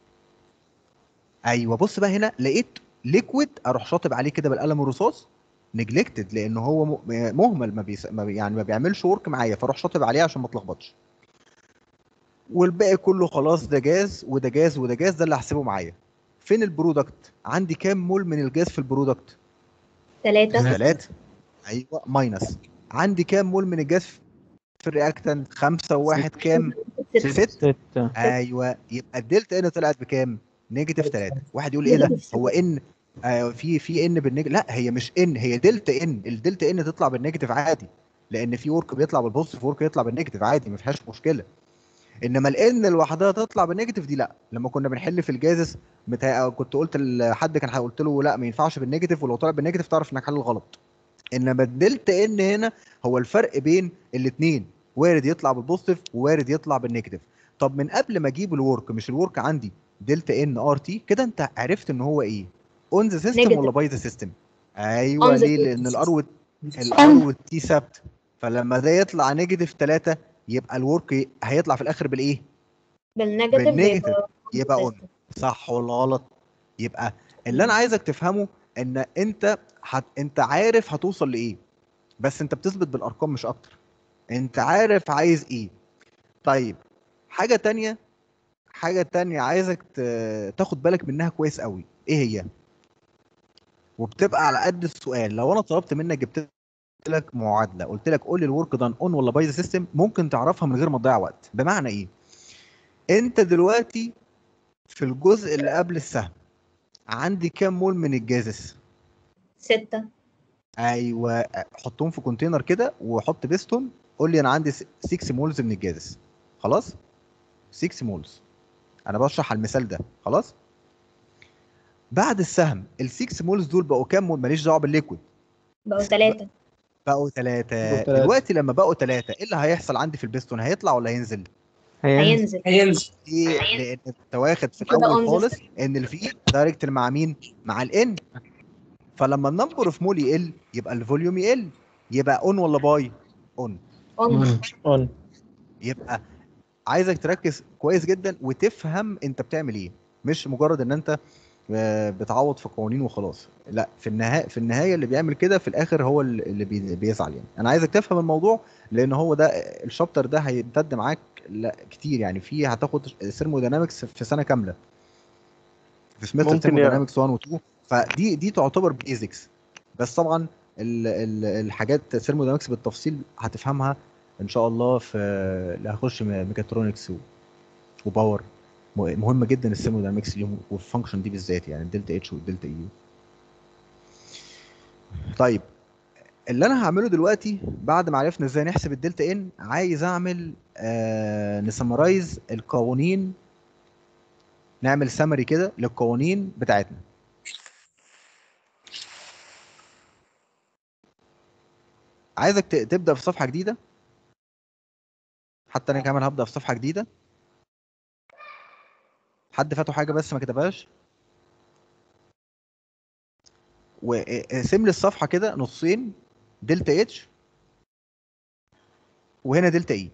ايوه بص بقى هنا لقيت ليكويد اروح شاطب عليه كده بالقلم الرصاص نجلكتد لان هو م- مهمل ما, بيس... ما بي... يعني ما بيعملش ورك معايا فاروح شاطب عليه عشان ما اتلخبطش والباقي كله خلاص ده جاز وده جاز وده جاز ده اللي هحسبه معايا فين البرودكت عندي كام مول من الجاز في البرودكت ثلاثة ثلاثة ايوه ماينس عندي كام مول من الجاز في الرياكتنت خمسة وواحد كام ست ستة ايوه يبقى الدلتا ان طلعت بكام نيجاتيف 3 واحد يقول ايه ده هو ان آه في في ان بالنيجاتيف لا هي مش ان هي دلتا ان الدلتا ان تطلع بالنيجاتيف عادي لان في ورك بيطلع بالبوزيتيف ورك يطلع بالنيجاتيف عادي ما فيهاش مشكله انما الان لوحدها تطلع بالنيجاتيف دي لا لما كنا بنحل في الجازس متهيأ كنت قلت لحد كان قلت له لا ما ينفعش بالنيجاتيف ولو طلع بالنيجاتيف تعرف انك حل غلط انما الدلتا ان هنا هو الفرق بين الاثنين وارد يطلع بالبوزيتيف ووارد يطلع بالنيجاتيف طب من قبل ما اجيب الورك مش الورك عندي دلتا ان ار تي كده انت عرفت ان هو ايه اون ذا سيستم Negative. ولا باي ذا سيستم ايوه On the ليه system. لان الار الار والتي ثابت فلما ده يطلع نيجاتيف 3 يبقى الورك هيطلع في الاخر بالايه بالنيجاتيف بالنيجاتيف يبقى يبقى اون صح ولا غلط يبقى اللي انا عايزك تفهمه ان انت هت... انت عارف هتوصل لايه بس انت بتثبت بالارقام مش اكتر انت عارف عايز ايه طيب حاجه تانية حاجه تانية عايزك ت... تاخد بالك منها كويس قوي ايه هي وبتبقى على قد السؤال لو انا طلبت منك جبت لك معادله قلت لك قول لي الورك دان اون ولا باي ذا سيستم ممكن تعرفها من غير ما تضيع وقت بمعنى ايه انت دلوقتي في الجزء اللي قبل السهم عندي كام مول من الجازس ستة ايوه حطهم في كونتينر كده وحط بيستهم قول لي انا عندي 6 مولز من الجازس خلاص 6 مولز انا بشرح على المثال ده خلاص بعد السهم ال 6 مولز دول بقوا كام مول ماليش دعوه بالليكويد بقوا ثلاثة بقوا ثلاثة بقوا تلاتة. دلوقتي لما بقوا ثلاثة ايه اللي هيحصل عندي في البيستون هيطلع ولا هينزل؟ هينزل هينزل ايه لان انت واخد في كده الاول on the خالص ان الفي دايركت مع مين؟ مع الان فلما النمبر اوف مول يقل يبقى الفوليوم يقل يبقى اون ولا باي؟ اون اون اون يبقى عايزك تركز كويس جدا وتفهم انت بتعمل ايه مش مجرد ان انت آه، بتعوض في قوانين وخلاص لا في النهايه في النهايه اللي بيعمل كده في الاخر هو اللي بي- بيزعل يعني انا عايزك تفهم الموضوع لان هو ده الشابتر ده هيمتد معاك لا كتير يعني في هتاخد ثيرموداينامكس في سنه كامله في سمستر ممكن ثيرموداينامكس 1 و 2 فدي دي تعتبر بيزكس بس طبعا ال ال الحاجات ثيرموداينامكس بالتفصيل هتفهمها ان شاء الله في اللي هخش م- ميكاترونكس و- وباور م- مهمه جدا الثيرموداينامكس ليهم والفانكشن دي بالذات يعني الدلتا اتش والدلتا اي طيب اللي انا هعمله دلوقتي بعد ما عرفنا ازاي نحسب الدلتا ان عايز اعمل آه نسمرايز القوانين نعمل سمري كده للقوانين بتاعتنا عايزك ت- تبدا في صفحه جديده حتى انا كمان هبدا في صفحه جديده حد فاته حاجه بس ما كتبهاش واقسم لي الصفحه كده نصين دلتا اتش وهنا دلتا اي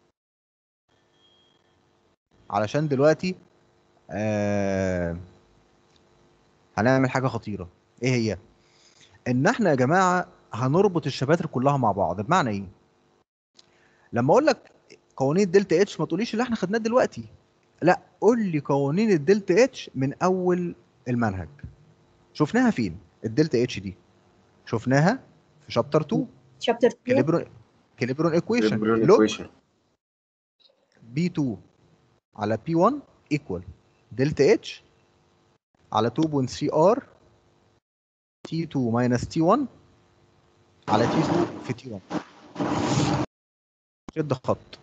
علشان دلوقتي آه هنعمل حاجه خطيره ايه هي ان احنا يا جماعه هنربط الشباتر كلها مع بعض بمعنى ايه لما اقول لك قوانين الدلتا اتش ما تقوليش اللي احنا خدناه دلوقتي لا قول لي قوانين الدلتا اتش من اول المنهج شفناها فين الدلتا اتش دي شفناها في شابتر 2 شابتر 2 كاليبرون كاليبرون ايكويشن ليبرون لوج equation. بي 2 على بي 1 ايكوال دلتا اتش على 2.3 ار تي 2 ماينس تي 1 على تي 2 في تي 1 شد خط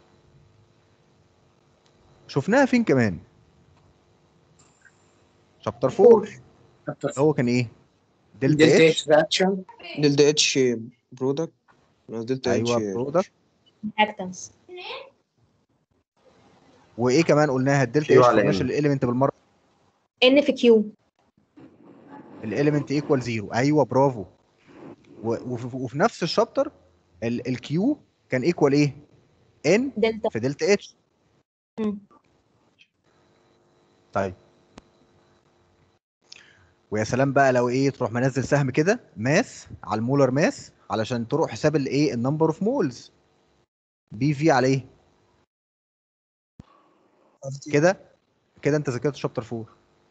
شفناها فين كمان شابتر 4 هو كان ايه دلتا دلتا اتش اتش رياكشن دلتا اتش برودكت دلتا اتش ايوه برودكت اكتنس وايه كمان قلناها الدلتا كيو اتش على قلناش N. الاليمنت بالمره ان في كيو الاليمنت ايكوال زيرو ايوه برافو و- وفي, وفي نفس الشابتر الكيو كان ايكوال ايه ان دلتا في دلتا اتش مم. طيب ويا سلام بقى لو ايه تروح منزل سهم كده ماس على المولر ماس علشان تروح حساب الايه النمبر اوف مولز بي في على ايه كده كده انت ذاكرت شابتر 4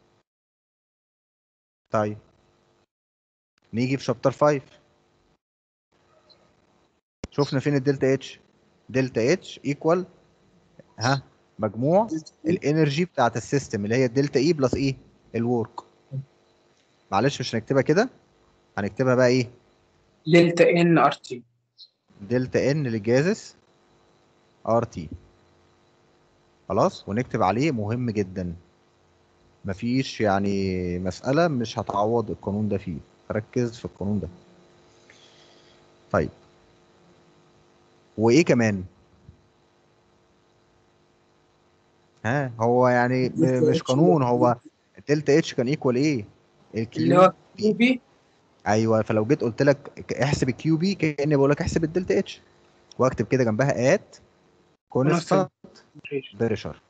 طيب نيجي في شابتر 5 شفنا فين الدلتا اتش دلتا اتش ايكوال ها مجموع الانرجي بتاعت السيستم اللي هي الدلتا اي بلس ايه الورك معلش مش هنكتبها كده هنكتبها بقى ايه دلتا ان ار تي دلتا ان للجازس ار تي خلاص ونكتب عليه مهم جدا مفيش يعني مسألة مش هتعوض القانون ده فيه ركز في القانون ده طيب وايه كمان ها هو يعني ب- دلتا مش اتش قانون ده هو دلتا اتش كان ايكوال ايه اللي الكيو هو كيو بي ايوه فلو جيت قلت لك ك- احسب الكيو بي كاني بقول لك احسب الدلتا اتش واكتب كده جنبها ات كونستانت بريشر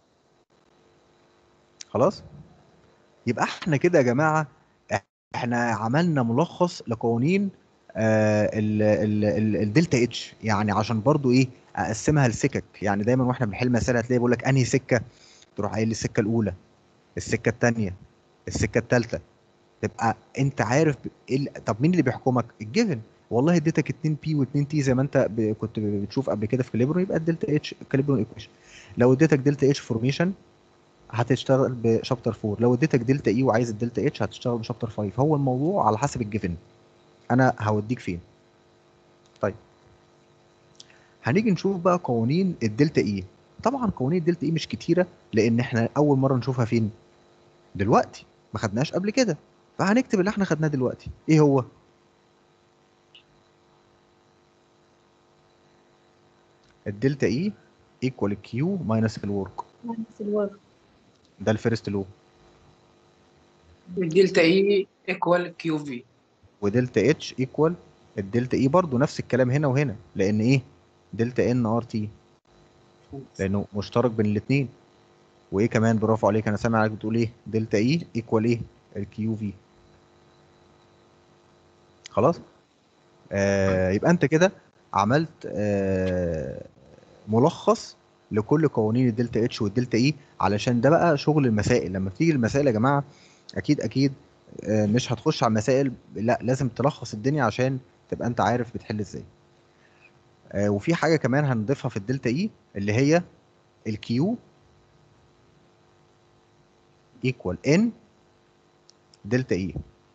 خلاص يبقى احنا كده يا جماعه احنا عملنا ملخص لقوانين آه ال- ال- ال- الدلتا اتش يعني عشان برضو ايه اقسمها لسكك يعني دايما واحنا بنحل مسائل هتلاقي بيقول لك انهي سكه تروح قايل لي السكه الاولى السكه الثانيه السكه الثالثه تبقى انت عارف ب- ايه ال- طب مين اللي بيحكمك الجيفن والله اديتك 2 بي و2 تي زي ما انت ب... كنت بتشوف قبل كده في كاليبرون يبقى الدلتا اتش كاليبرون ايكويشن لو اديتك دلتا اتش فورميشن هتشتغل بشابتر 4 لو اديتك دلتا اي وعايز الدلتا اتش هتشتغل بشابتر 5 هو الموضوع على حسب الجيفن انا هوديك فين طيب هنيجي نشوف بقى قوانين الدلتا اي طبعا قوانين الدلتا اي مش كتيره لان احنا اول مره نشوفها فين دلوقتي ما خدناش قبل كده فهنكتب اللي احنا خدناه دلوقتي ايه هو الدلتا اي ايكوال كيو ماينس الورك ماينس الورك ده الفيرست لو الدلتا اي ايكوال كيو في ودلتا اتش ايكوال الدلتا اي برضو نفس الكلام هنا وهنا لان ايه دلتا ان ار تي لانه مشترك بين الاثنين وايه كمان برافو عليك انا سامع عليك بتقول ايه دلتا اي ايكوال ايه الكيو في خلاص آه يبقى انت كده عملت آه ملخص لكل قوانين الدلتا اتش والدلتا اي علشان ده بقى شغل المسائل لما بتيجي المسائل يا جماعه اكيد اكيد آه مش هتخش على المسائل لا لازم تلخص الدنيا عشان تبقى انت عارف بتحل ازاي آه وفي حاجه كمان هنضيفها في الدلتا اي اللي هي الكيو ايكوال ان دلتا اي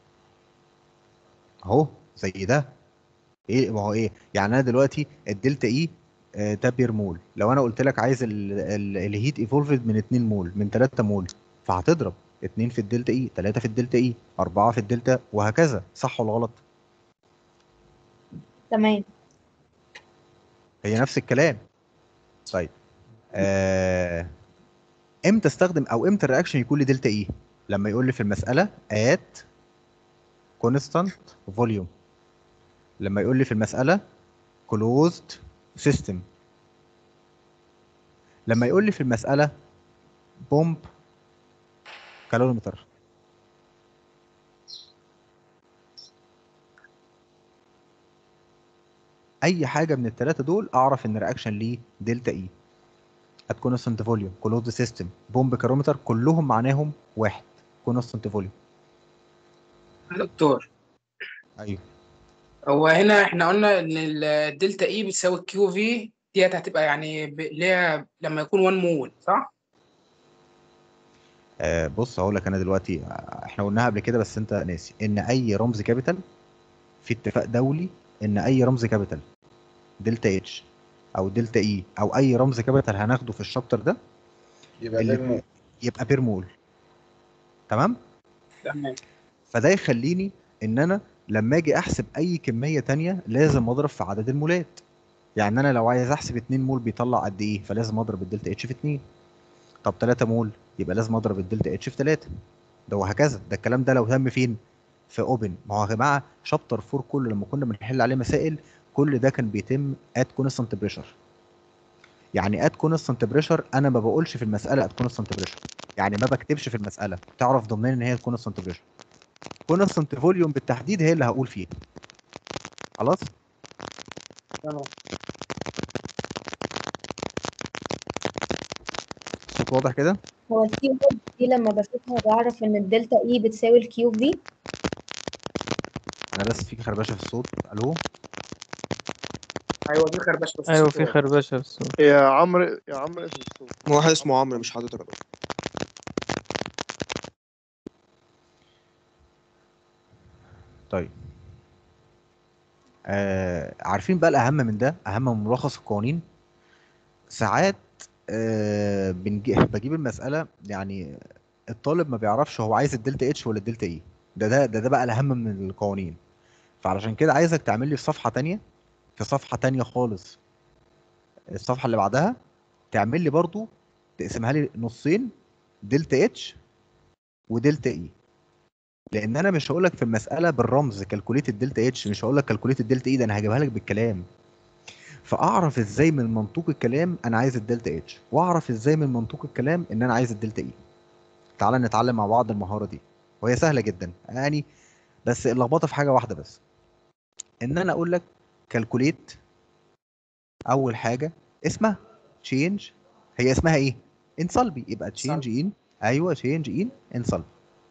اهو زي ده ايه ما هو ايه يعني انا دلوقتي الدلتا اي آه، ده بير مول لو انا قلت لك عايز ال- ال- الهيت ايفولفد من 2 مول من 3 مول فهتضرب 2 في الدلتا اي 3 في الدلتا اي 4 في الدلتا وهكذا صح ولا غلط تمام هي نفس الكلام طيب آه... امتى استخدم او امتى الرياكشن يكون لي دلتا اي لما يقول لي في المساله at constant volume لما يقول لي في المساله closed system لما يقول لي في المساله بومب كالوريمتر اي حاجه من الثلاثه دول اعرف ان الرياكشن ليه دلتا اي at constant volume closed system بومب كارومتر كلهم معناهم واحد constant volume دكتور ايوه هو هنا احنا قلنا ان الدلتا اي بتساوي كيو في ديت هتبقى يعني ب- اللي هي لما يكون 1 مول صح؟ آه بص هقول لك انا دلوقتي آه، احنا قلناها قبل كده بس انت ناسي ان اي رمز كابيتال في اتفاق دولي ان اي رمز كابيتال دلتا اتش او دلتا اي او اي رمز كابيتال هناخده في الشابتر ده يبقى اللي- بير مول. يبقى بير مول تمام تمام فده يخليني ان انا لما اجي احسب اي كميه تانية لازم اضرب في عدد المولات يعني انا لو عايز احسب 2 مول بيطلع قد ايه فلازم اضرب الدلتا اتش في 2 طب 3 مول يبقى لازم اضرب الدلتا اتش في 3 ده وهكذا ده الكلام ده لو تم فين في اوبن ما هو يا جماعه شابتر 4 كله لما كنا بنحل عليه مسائل كل ده كان بيتم ات كونستانت بريشر يعني ات كونستانت بريشر انا ما بقولش في المساله ات كونستانت بريشر يعني ما بكتبش في المساله تعرف ضمنيا ان هي كونستانت بريشر كونستانت فوليوم بالتحديد هي اللي هقول فيها خلاص تمام صوت واضح كده هو الكيو دي لما بشوفها بعرف ان الدلتا اي بتساوي الكيو في انا بس في خربشه في الصوت الو ايوه في خربشه بس ايوه الصوت في واضح. خربشه في الصوت يا عمرو يا عمرو اسم الصوت واحد اسمه عمرو مش حضرتك يا دكتور. طيب آه عارفين بقى الاهم من ده اهم من ملخص القوانين ساعات آه بنجي بجيب المساله يعني الطالب ما بيعرفش هو عايز الدلتا اتش ولا الدلتا اي ده ده ده, ده بقى الاهم من القوانين فعلشان كده عايزك تعمل لي في صفحه تانية في صفحه تانية خالص الصفحه اللي بعدها تعمل لي برضو تقسمها لي نصين دلتا اتش ودلتا اي لان انا مش هقول لك في المساله بالرمز كالكوليت الدلتا اتش مش هقول لك كالكوليت الدلتا اي ده انا هجيبها لك بالكلام فاعرف ازاي من منطوق الكلام انا عايز الدلتا اتش واعرف ازاي من منطوق الكلام ان انا عايز الدلتا اي تعالى نتعلم مع بعض المهاره دي وهي سهله جدا يعني بس اللخبطه في حاجه واحده بس ان انا اقول لك كالكوليت اول حاجه اسمها تشينج هي اسمها ايه انصلبي يبقى تشينج ان ايوه تشينج ان انصلبي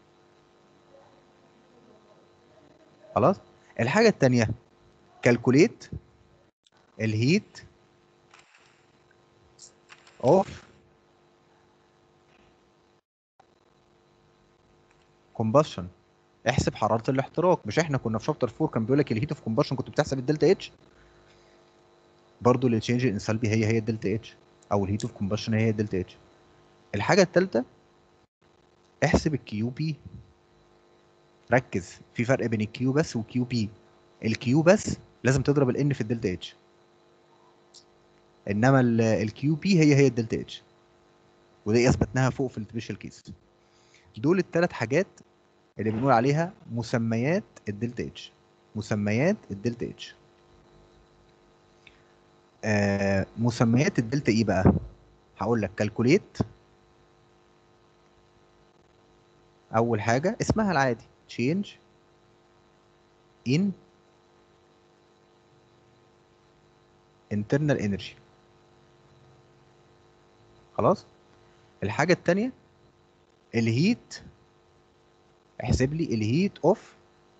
خلاص الحاجه الثانيه كالكوليت الهيت اوف كومبشن احسب حراره الاحتراق مش احنا كنا في شابتر 4 كان بيقول لك الهيت اوف كومبشن كنت بتحسب الدلتا اتش برضه للتشينج الانسلبي هي هي الدلتا اتش او الهيت اوف كومبشن هي هي الدلتا اتش الحاجه الثالثه احسب الكيو بي ركز في فرق بين الكيو بس والكيو بي الكيو بس لازم تضرب الان في الدلتا اتش انما الكيو بي هي هي الدلتا اتش ودي اثبتناها فوق في السبيشال كيس دول الثلاث حاجات اللي بنقول عليها مسميات الدلتا اتش مسميات الدلتا اتش آه مسميات الدلتا ايه بقى هقول لك كالكوليت اول حاجه اسمها العادي change in internal energy خلاص الحاجة التانية الهيت احسب لي الهيت اوف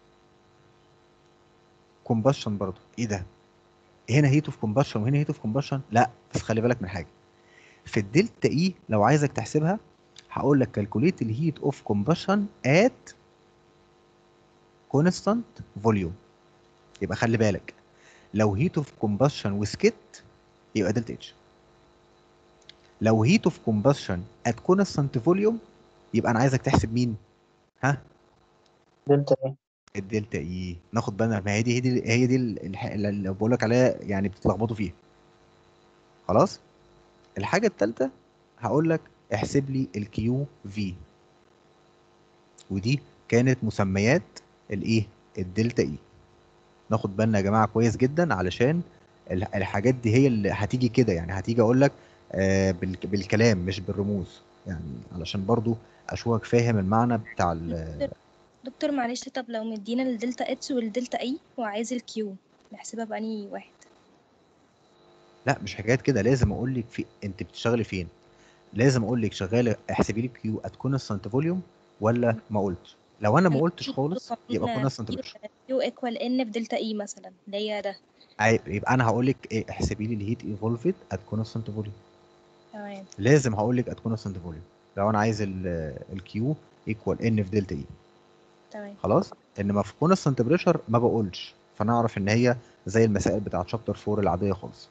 كومبشن برضو ايه ده هنا هيت اوف كومبشن وهنا هيت اوف كومبشن لا بس خلي بالك من حاجة في الدلتا اي لو عايزك تحسبها هقول لك كالكوليت الهيت اوف كومبشن ات كونستانت فوليوم يبقى خلي بالك لو هيت اوف كومبشن وسكت يبقى دلتا اتش لو هيت اوف كومبشن ات كونستانت فوليوم يبقى انا عايزك تحسب مين ها دلتا ايه الدلتا اي ناخد بالنا ما هي دي هي دي هي دي الح- اللي بقول لك عليها يعني بتتلخبطوا فيها خلاص الحاجه الثالثه هقول لك احسب لي الكيو في ودي كانت مسميات الايه الدلتا اي ناخد بالنا يا جماعه كويس جدا علشان ال- الحاجات دي هي اللي هتيجي كده يعني هتيجي اقول لك آه بالك- بالكلام مش بالرموز يعني علشان برضو اشوفك فاهم المعنى بتاع ال- دكتور معلش طب لو مدينا الدلتا اتش والدلتا اي وعايز الكيو نحسبها بأني واحد لا مش حكايه كده لازم اقول لك في انت بتشتغلي فين لازم اقول لك شغاله احسبي لي كيو ات كونستانت فوليوم ولا ما قلتش لو انا ما قلتش خالص يبقى كونستانت بريشر كيو ايكوال ان في دلتا اي مثلا اللي هي ده يبقى انا هقول لك ايه احسبي لي الهيت ايفولفد ات كونستانت فوليوم تمام لازم هقول لك ات كونستانت فوليوم لو انا عايز الكيو ايكوال ان في دلتا اي تمام خلاص انما في كونستانت بريشر ما بقولش فنعرف ان هي زي المسائل بتاعت شابتر 4 العاديه خالص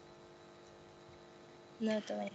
لا تمام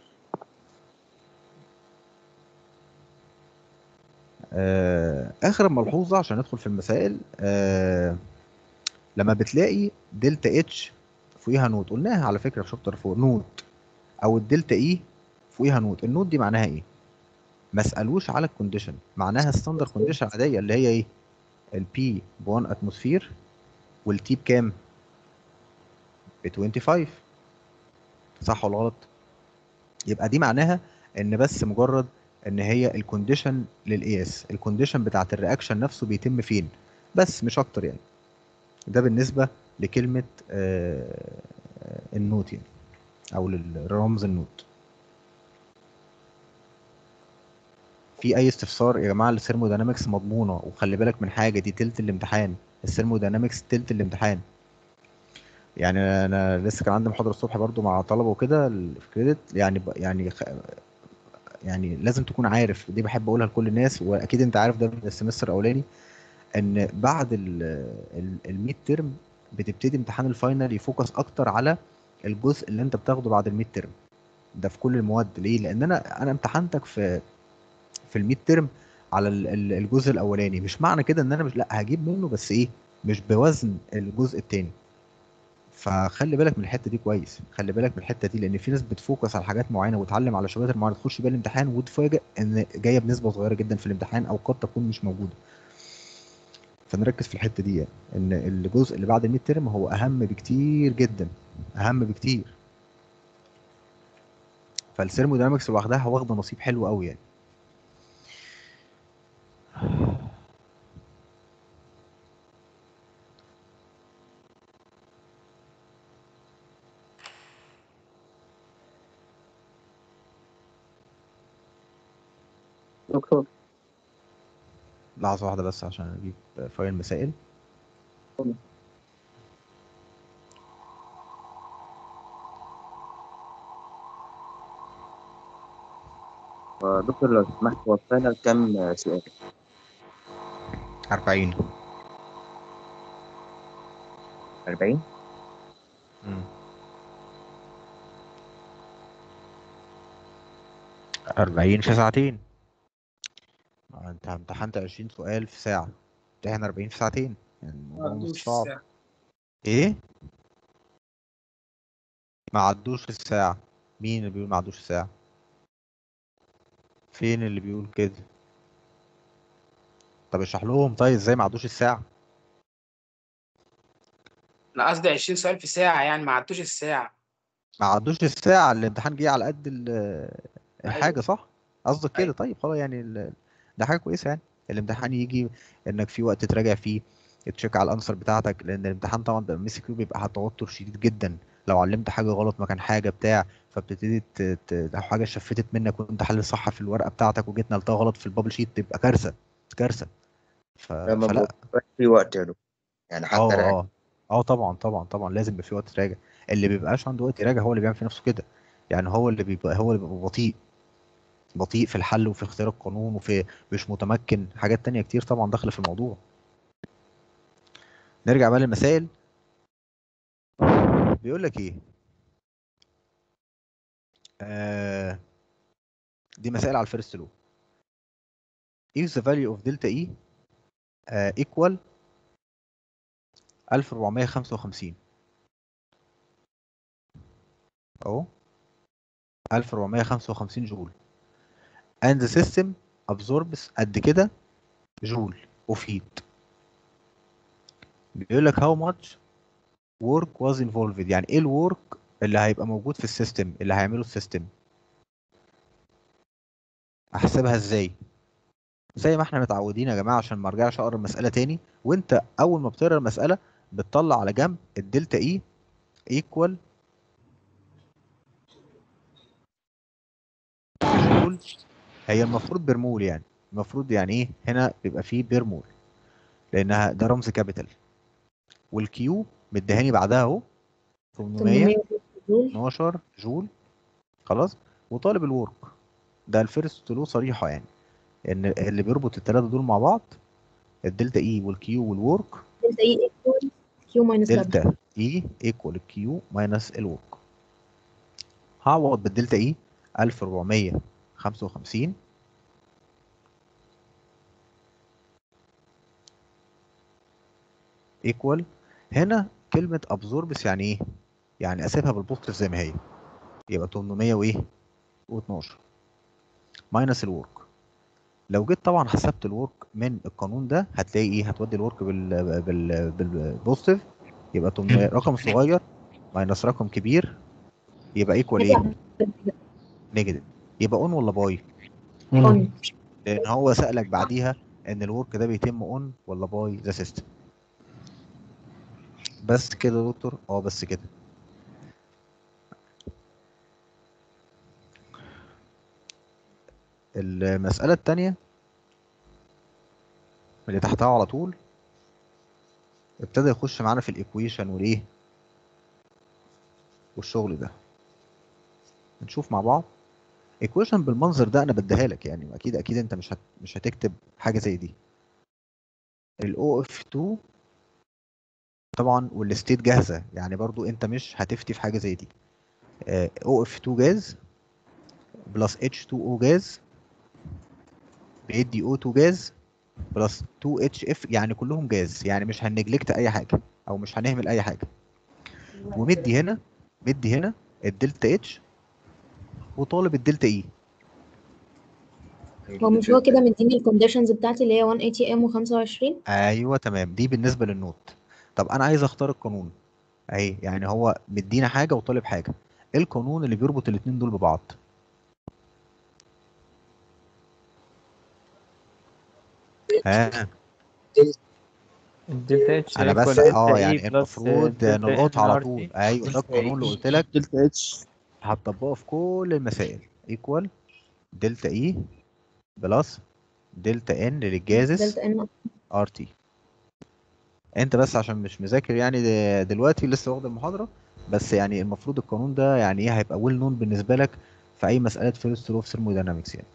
آه، اخر ملحوظه عشان ندخل في المسائل آه، لما بتلاقي دلتا اتش فوقيها نوت قلناها على فكره في شابتر 4 نوت او الدلتا اي فوقيها نوت النوت دي معناها ايه ما اسالوش على الكونديشن معناها الستاندر كونديشن العاديه اللي هي ايه البي ب 1 اتموسفير والتي بكام ب 25 صح ولا غلط يبقى دي معناها ان بس مجرد ان هي الكونديشن للاي اس الكونديشن بتاعت الرياكشن نفسه بيتم فين بس مش اكتر يعني ده بالنسبه لكلمه آه، النوت يعني او للرمز النوت في اي استفسار يا جماعه الثيرموداينامكس مضمونه وخلي بالك من حاجه دي تلت الامتحان الثيرموداينامكس تلت الامتحان يعني انا لسه كان عندي محاضره الصبح برضو مع طلبه وكده ال- في كريدت يعني ب- يعني خ- يعني لازم تكون عارف دي بحب اقولها لكل الناس واكيد انت عارف ده من السمستر الاولاني ان بعد الميد ترم بتبتدي امتحان الفاينل يفوكس اكتر على الجزء اللي انت بتاخده بعد الميد ترم ده في كل المواد ليه لان انا انا امتحنتك في في الميد ترم على ال- ال- الجزء الاولاني مش معنى كده ان انا مش لا هجيب منه بس ايه مش بوزن الجزء التاني فخلي بالك من الحته دي كويس خلي بالك من الحته دي لان في ناس بتفوكس على حاجات معينه وتعلم على شباتر معينه تخش بيها الامتحان وتفاجئ ان جايه بنسبه صغيره جدا في الامتحان او قد تكون مش موجوده فنركز في الحته دي يعني ان الجزء اللي بعد الميد ترم هو اهم بكتير جدا اهم بكتير فالثيرموداينامكس لوحدها واخده نصيب حلو قوي يعني دكتور لحظه واحده بس عشان اجيب فايل مسائل دكتور لو سمحت هو الفاينل كام سؤال؟ 40 40 مم. 40 في ساعتين آه، انت امتحنت 20 سؤال في ساعة امتحن 40 في ساعتين يعني الموضوع عدوش مش صعب الساعة. ايه ما عدوش الساعة مين اللي بيقول ما عدوش الساعة فين اللي بيقول كده طب اشرح لهم طيب ازاي ما عدوش الساعة انا قصدي 20 سؤال في ساعة يعني ما عدوش الساعة ما عدوش الساعة الامتحان جه على قد ال- الحاجة صح؟ قصدك كده طيب خلاص يعني ال- ده حاجة كويسة يعني الامتحان يجي انك في وقت تراجع فيه تشيك على الانسر بتاعتك لان الامتحان طبعا بيبقى ام كيو بيبقى توتر شديد جدا لو علمت حاجة غلط مكان حاجة بتاع فبتبتدي ت- ت- لو حاجة شفتت منك وانت حل صح في الورقة بتاعتك وجيت نقلتها غلط في البابل شيت تبقى كارثة كارثة ف... لما فلا بيبقى في وقت يا دكتور يعني حتى اه راجع اه اه طبعا طبعا طبعا لازم يبقى في وقت تراجع اللي بيبقاش عنده وقت يراجع هو اللي بيعمل في نفسه كده يعني هو اللي بيبقى هو اللي بيبقى بطيء بطيء في الحل وفي اختيار القانون وفي مش متمكن حاجات تانية كتير طبعا داخله في الموضوع نرجع بقى للمسائل بيقول لك ايه آه دي مسائل على الفيرست لو if the value of delta E uh, equal 1455 اهو 1455 جول and the system absorbs قد كده جول of heat بيقول لك how much work was involved يعني ايه الورك اللي هيبقى موجود في السيستم اللي هيعمله السيستم احسبها ازاي زي ما احنا متعودين يا جماعه عشان ما ارجعش اقرا المساله تاني وانت اول ما بتقرا المساله بتطلع على جنب الدلتا اي ايكوال جول هي المفروض برمول يعني المفروض يعني ايه هنا بيبقى فيه بيرمول لانها ده رمز كابيتال والكيو مديهاني بعدها اهو 812 جول خلاص وطالب الورك ده الفيرست لو صريحه يعني ان اللي بيربط الثلاثه دول مع بعض الدلتا اي والكيو والورك دلتا اي ايكوال كيو ماينس دبليو دلتا اي ايكوال الكيو ماينس الورك هعوض بالدلتا اي 1455 ايكوال هنا كلمة absorbs يعني ايه؟ يعني اسيبها بالبوزيتيف زي ما هي يبقى 800 وايه؟ و12 ماينس الورك لو جيت طبعا حسبت الورك من القانون ده هتلاقي ايه؟ هتودي الورك بال بال بالبوزيتيف يبقى 800 رقم صغير ماينس رقم كبير يبقى ايكوال ايه؟ نيجاتيف يبقى اون ولا باي؟ اون لان هو سألك بعديها ان الورك ده بيتم اون ولا باي ذا سيستم بس كده يا دكتور اه بس كده المسألة التانية اللي تحتها على طول ابتدى يخش معانا في الايكويشن والايه والشغل ده نشوف مع بعض ايكويشن بالمنظر ده انا بديها لك يعني اكيد اكيد انت مش هت مش هتكتب حاجه زي دي الاو اف 2 طبعا والستيت جاهزه يعني برضو انت مش هتفتي في حاجه زي دي او اف 2 جاز بلس H2O جاز بيدي O2 جاز بلس 2HF يعني كلهم جاز يعني مش هنجلكت اي حاجه او مش هنهمل اي حاجه ومدي هنا مدي هنا الدلتا اتش وطالب الدلتا اي هو مش هو كده مديني الكونديشنز بتاعتي اللي هي 180 ام و25 ايوه تمام دي بالنسبه للنوت طب انا عايز اختار القانون اهي يعني هو مدينا حاجه وطالب حاجه ايه القانون اللي بيربط الاتنين دول ببعض ها الدلتا اتش انا بس equal اه delta E يعني plus المفروض delta N نلقط على RT. طول ايوه ده القانون اللي قلت لك دلتا اتش هتطبقه في كل المسائل ايكوال دلتا اي بلس دلتا ان للجازس دلتا ان ار تي انت بس عشان مش مذاكر يعني د- دلوقتي لسه واخد المحاضره بس يعني المفروض القانون ده يعني ايه هيبقى ويل نون بالنسبه لك في اي مساله فيرست لو في ثيرموداينامكس يعني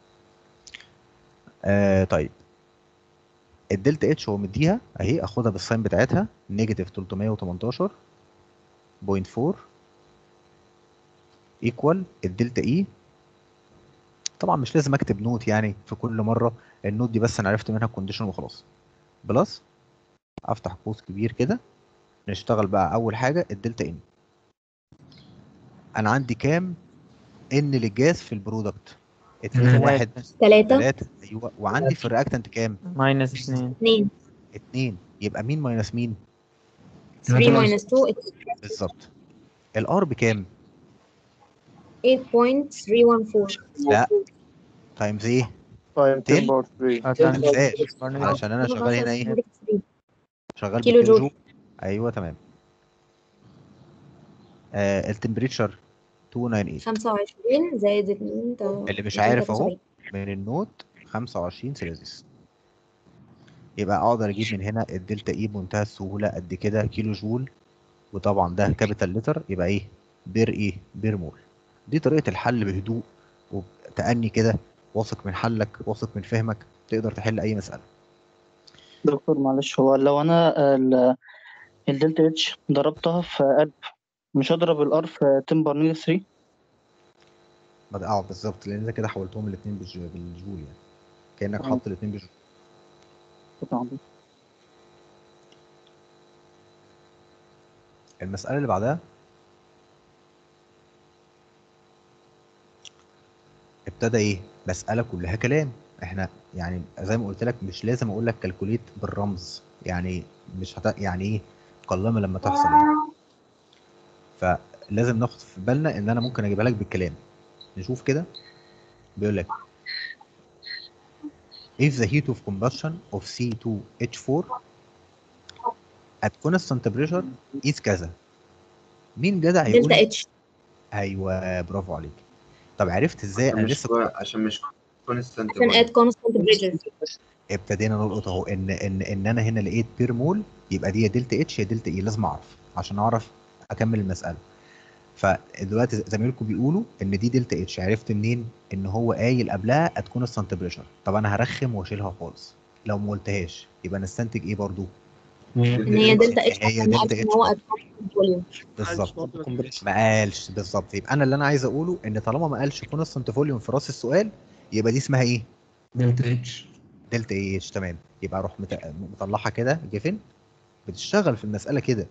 آه طيب الدلتا اتش هو مديها اهي اخدها بالساين بتاعتها نيجاتيف 318.4 ايكوال الدلتا اي طبعا مش لازم اكتب نوت يعني في كل مره النوت دي بس انا عرفت منها الكونديشن وخلاص بلس افتح قوس كبير كده نشتغل بقى اول حاجه الدلتا ان انا عندي كام ان للجاز في البرودكت اتنين تلاتة. واحد تلاتة. تلاتة ايوه وعندي في الرياكتنت كام ماينس اتنين اتنين اتنين يبقى مين ماينس مين 3 minus 2 بالظبط الار بكام 8.314 لا تايمز ايه تايم 10 10 باور 3 آه، تايمز times ايه barnett. علشان انا شغال هنا ايه شغال كيلو بالكيلو جول. جول ايوه تمام آه التمبريتشر 298 25 زائد 2 اللي مش عارف اهو من النوت 25 سيليزيوس يبقى اقدر اجيب من هنا الدلتا اي بمنتهى السهوله قد كده كيلو جول وطبعا ده كابيتال لتر يبقى ايه بير ايه بير مول دي طريقه الحل بهدوء وبتأني كده واثق من حلك واثق من فهمك تقدر تحل اي مساله دكتور معلش هو لو انا ال- الدلتا اتش ضربتها في 1000 مش هضرب الار في 10 بار نيجاتيف 3 بد- اه بالظبط لان انت كده حولتهم الاثنين بالجول يعني كانك آه. حاطط الاثنين بالجول المسألة اللي بعدها ابتدى ايه؟ مسألة كلها كلام احنا يعني زي ما قلت لك مش لازم اقول لك كالكوليت بالرمز يعني مش هت... يعني ايه قلما لما تحصل يعني فلازم ناخد في بالنا ان انا ممكن اجيبها لك بالكلام نشوف كده بيقول لك if the heat of combustion of C2H4 at constant temperature is كذا مين جدع يقول دلتا اتش ايوه برافو عليك طب عرفت ازاي انا مش لسه كو... عشان مش كونستانت عشان اد كونستانت بريشر ابتدينا نلقط اهو ان ان ان انا هنا لقيت بير مول يبقى دي يا دلتا اتش يا دلتا اي لازم اعرف عشان اعرف اكمل المساله فدلوقتي زمايلكم بيقولوا ان دي دلتا اتش عرفت منين ان هو قايل قبلها ات كونستانت بريشر طب انا هرخم واشيلها خالص لو ما قلتهاش يبقى نستنتج ايه برضو ان هي دلتا اتش هي عشان دلتا عارف ان اتش هو اد كونستانت فوليوم بالظبط ما قالش بالظبط يبقى انا اللي انا عايز اقوله ان طالما ما قالش كونستانت فوليوم في راس السؤال يبقى دي اسمها ايه دلتا اتش دلتا اتش تمام يبقى اروح مت- مطلعها كده جيفن بتشتغل في المساله كده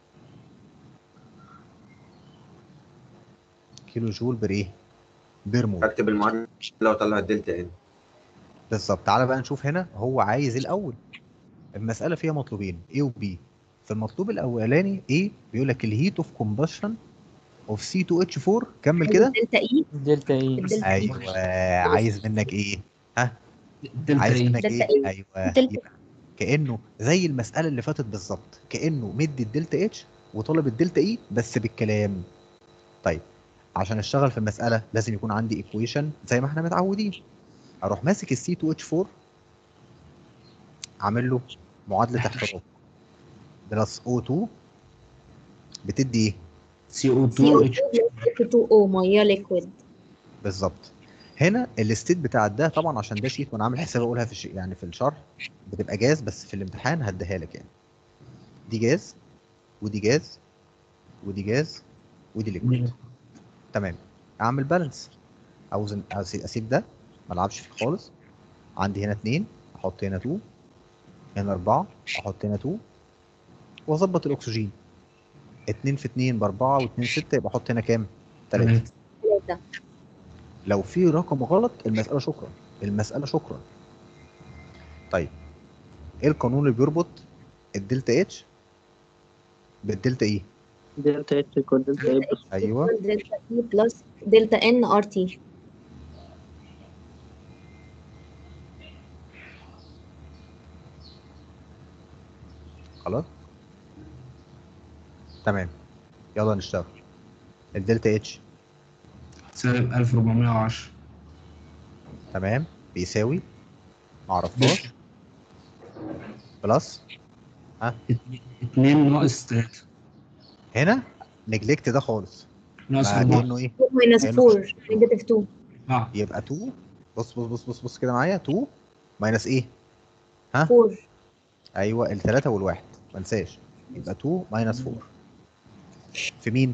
كيلو جول بر ايه بير مول اكتب المعادله واطلع الدلتا ان بالظبط تعالى بقى نشوف هنا هو عايز ايه الاول المساله فيها مطلوبين A و B في المطلوب الاولاني A بيقول لك الهيت اوف كومبشن اوف C2H4 كمل كده دلتا اي دلتا اي ايوه عايز منك ايه ها دلتا عايز اي منك دلتا ايه إيه؟ ايوه دلتا. يبقى كانه زي المساله اللي فاتت بالظبط كانه مدي الدلتا اتش وطالب الدلتا اي بس بالكلام طيب عشان اشتغل في المساله لازم يكون عندي ايكويشن زي ما احنا متعودين اروح ماسك السي 2 اتش 4 عامل له معادله احتراق بلس او 2 بتدي ايه سي او سي او 2 2 2 او ميه ليكويد بالظبط هنا الستيت بتاع ده طبعا عشان ده شيت وانا عامل حساب اقولها في الشيء يعني في الشرح بتبقى جاز بس في الامتحان هديها لك يعني دي جاز ودي جاز ودي جاز ودي ليكويد تمام اعمل بالانس اوزن أسي- اسيب ده ما العبش فيه خالص عندي هنا اتنين احط هنا 2 هنا 4 احط هنا 2 واظبط الاكسجين 2 في 2 ب 4 و2 6 يبقى احط هنا كام 3 ثلاثة لو في رقم غلط المساله شكرا المساله شكرا طيب ايه القانون اللي بيربط الدلتا اتش بالدلتا اي دلتا اتش ايكوال دلتا اي بلس ايوه دلتا اي بلس دلتا ان ار تي خلاص تمام يلا نشتغل الدلتا اتش سالب 1410 تمام بيساوي معرفهاش بلس ها 2 ناقص 3 هنا نجلكت ده خالص ناقص ما 4 كأنه ايه ماينس كأنه 4 نيجاتيف 2 اه يبقى 2 بص بص بص بص بص كده معايا 2 ماينس ايه ها 4 ايوه الثلاثة والواحد ما انساش يبقى 2 ماينس 4 في مين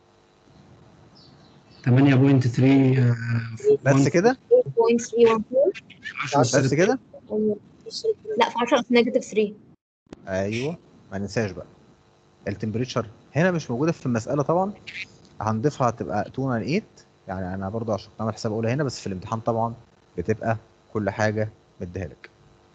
8.3 آه، بس كده 8.314 بس كده لا في 10 نيجاتيف 3 ايوه ما ننساش بقى التمبريتشر هنا مش موجوده في المساله طبعا هنضيفها هتبقى 298 يعني انا برضو عشان كنت عامل حساب اقولها هنا بس في الامتحان طبعا بتبقى كل حاجه مديها لك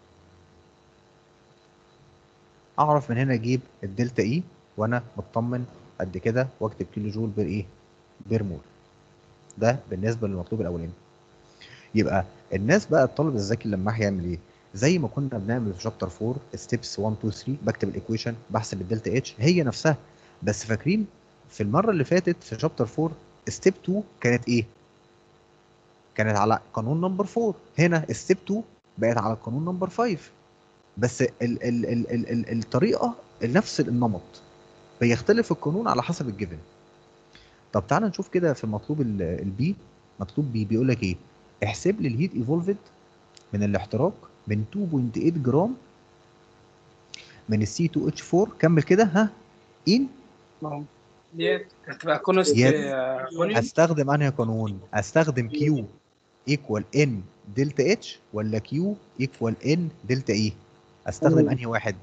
اعرف من هنا اجيب الدلتا اي وانا مطمن قد كده واكتب كيلو جول بير ايه بير مول ده بالنسبه للمطلوب الاولاني يبقى الناس بقى الطالب الذكي لما هيعمل ايه زي ما كنا بنعمل في شابتر 4 ستيبس 1 2 3 بكتب الايكويشن بحسب الدلتا اتش هي نفسها بس فاكرين في المره اللي فاتت في شابتر 4 ستيب 2 كانت ايه كانت على قانون نمبر 4 هنا ستيب 2 بقت على قانون نمبر 5 بس ال ال ال ال ال الطريقه نفس النمط بيختلف القانون على حسب الجيفن طب تعال نشوف كده في مطلوب البي مطلوب بي بيقول لك ايه احسب لي الهيت ايفولفد من الاحتراق من 2.8 جرام من السي 2 اتش 4 كمل كده ها ان ديت هتبقى كونست يد فوليوم استخدم انهي قانون استخدم كيو ايكوال ان دلتا اتش ولا كيو ايكوال ان دلتا اي استخدم انهي واحد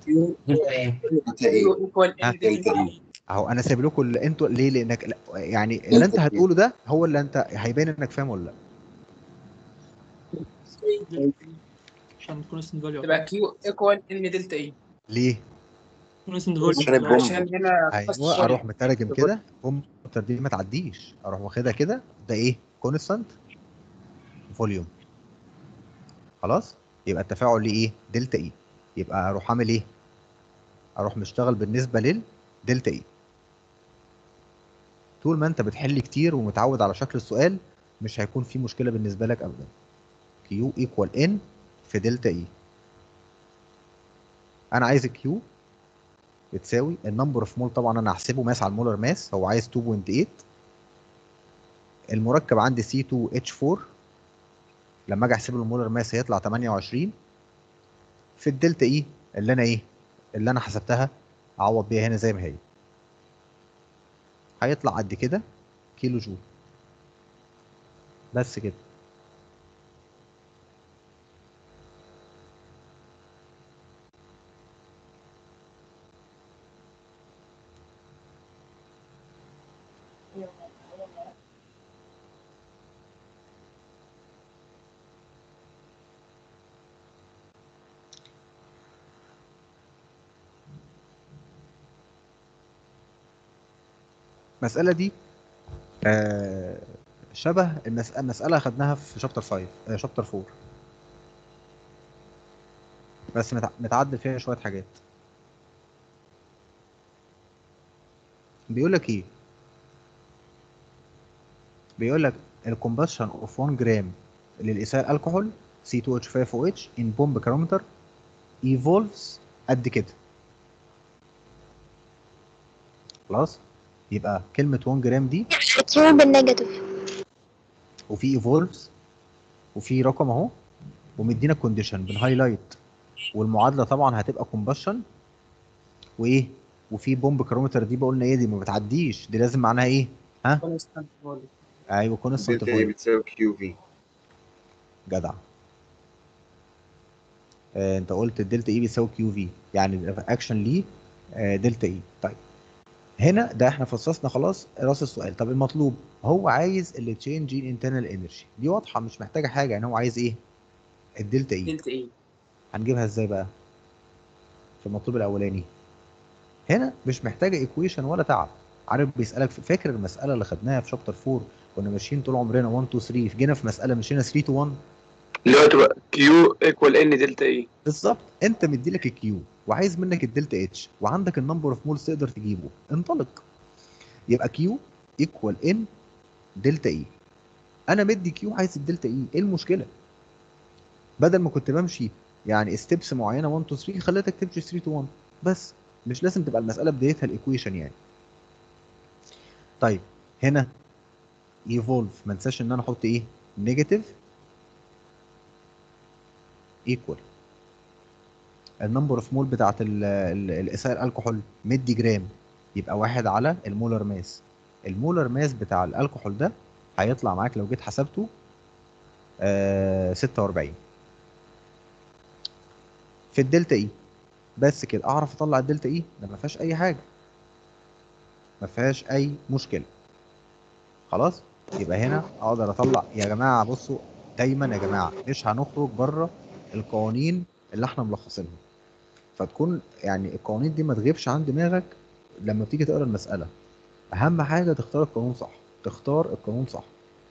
ها؟ اهو انا سايب لكم اللي انتوا ليه لانك لا، يعني اللي انت هتقوله ده هو اللي انت هيبان انك فاهم ولا لا عشان كونستنت فاليو تبقى كيو ايكوال ان دلتا اي ليه كونستنت عشان هنا ايوه اروح مترجم كده بوم دي ما تعديش اروح واخدها كده ده ايه كونستانت فوليوم خلاص يبقى التفاعل ليه ايه دلتا اي يبقى اروح اعمل ايه اروح مشتغل بالنسبه للدلتا اي طول ما انت بتحل كتير ومتعود على شكل السؤال مش هيكون في مشكله بالنسبه لك ابدا كيو ايكوال ان في دلتا اي انا عايز الكيو بتساوي النمبر اوف مول طبعا انا هحسبه ماس على المولر ماس هو عايز 2.8 المركب عندي C2H4 لما اجي احسب له المولر ماس هيطلع 28 في الدلتا اي اللي انا ايه اللي انا حسبتها اعوض بيها هنا زي ما هي هيطلع قد كده كيلو جول بس كده المسألة دي آه شبه المس- المسألة خدناها في شابتر 5 آه شابتر 4 بس متع- متعدل فيها شوية حاجات بيقول لك ايه بيقول لك الكومبشن اوف 1 جرام للإيثايل الكحول C2H5OH in bomb barometer evolves قد كده خلاص يبقى كلمة 1 جرام دي كيو بالنيجاتيف وفي ايفولفز وفي رقم اهو ومدينا كونديشن بالهايلايت والمعادله طبعا هتبقى كومبشن وايه وفي بومب كرومتر دي بقولنا ايه دي ما بتعديش دي لازم معناها ايه ها كونستانت فوليوم ايوه كونستانت دلتا اي فويد بتساوي كيو في جدع آه انت قلت الدلتا اي بيساوي كيو في يعني الاكشن ليه آه دلتا اي طيب هنا ده احنا فصصنا خلاص راس السؤال طب المطلوب هو عايز اللي تشينج ان انترنال انرجي دي واضحه مش محتاجه حاجه يعني هو عايز ايه الدلتا اي دلتا اي هنجيبها ازاي بقى في المطلوب الاولاني هنا مش محتاجه ايكويشن ولا تعب عارف بيسالك فاكر المساله اللي خدناها في شابتر 4 كنا ماشيين طول عمرنا 1 2 3 جينا في مساله مشينا 3 تو 1 اللي هو تبقى كيو ايكوال ان دلتا اي بالظبط انت مديلك الكيو وعايز منك الدلتا اتش وعندك النمبر اوف مولز تقدر تجيبه انطلق يبقى كيو ايكوال ان دلتا اي انا مدي كيو عايز الدلتا اي ايه المشكله بدل ما كنت بمشي يعني ستيبس معينه 1 2 3 خليتك تمشي 3 تو 1 بس مش لازم تبقى المساله بدايتها الايكويشن يعني طيب هنا ايفولف ما انساش ان انا احط ايه نيجاتيف ايكوال النمبر اوف مول بتاعت الاساء الكحول مدي جرام يبقى واحد على المولر ماس المولر ماس بتاع الكحول ده هيطلع معاك لو جيت حسبته آه 46 في الدلتا اي بس كده اعرف اطلع الدلتا اي ده ما فيهاش اي حاجه ما فيهاش اي مشكله خلاص يبقى هنا اقدر اطلع يا جماعه بصوا دايما يا جماعه مش هنخرج بره القوانين اللي احنا ملخصينها فتكون يعني القوانين دي ما تغيبش عن دماغك لما بتيجي تقرا المساله اهم حاجه تختار القانون صح تختار القانون صح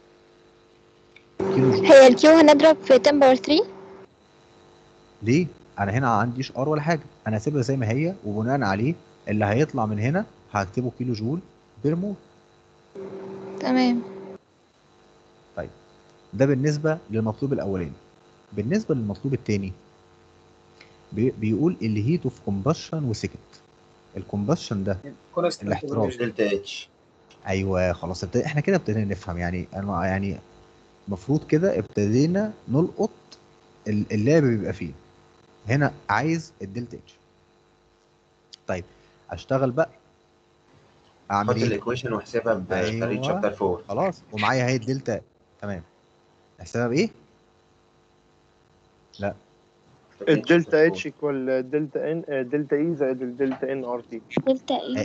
كيلو جول. هي الكيو هنضرب في 10 باور 3 ليه انا هنا ما عنديش ار ولا حاجه انا هسيبها زي ما هي وبناء عليه اللي هيطلع من هنا هكتبه كيلو جول بير مول تمام طيب ده بالنسبه للمطلوب الاولاني بالنسبه للمطلوب الثاني بيقول الهيت اوف كومبشن وسكت الكومبشن ده الاحتراق دلتا اتش ايوه خلاص ابتدي احنا كده ابتدينا نفهم يعني انا يعني المفروض كده ابتدينا نلقط ال- اللعب بيبقى فيه هنا عايز الدلتا اتش طيب اشتغل بقى اعمل حط ايه الايكويشن واحسبها بطريقه أيوة. شابتر 4 خلاص ومعايا اهي الدلتا تمام احسبها بايه لا الدلتا اتش ايكوال دلتا ان دلتا اي زائد الدلتا ان ار تي دلتا اي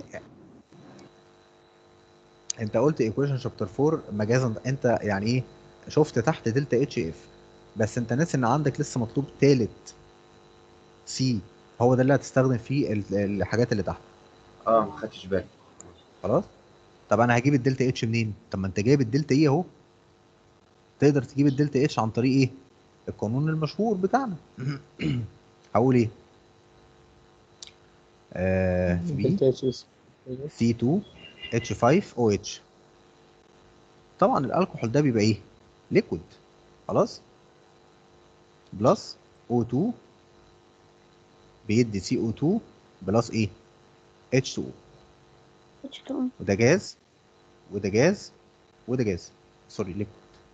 انت قلت ايكويشن شابتر 4 مجازا انت يعني ايه شفت تحت دلتا اتش اف بس انت ناسي ان عندك لسه مطلوب تالت سي هو ده اللي هتستخدم فيه ال- الحاجات اللي تحت اه ما خدتش بالي خلاص طب انا هجيب الدلتا اتش منين طب ما انت جايب الدلتا اي اهو تقدر تجيب الدلتا اتش عن طريق ايه القانون المشهور بتاعنا هقول ايه آه في سي 2 اتش 5 او اتش طبعا الالكحول ده بيبقى ايه ليكويد خلاص بلس او 2 بيدي سي او 2 بلس ايه اتش 2 H2O وده جاز وده جاز وده جاز سوري ليكويد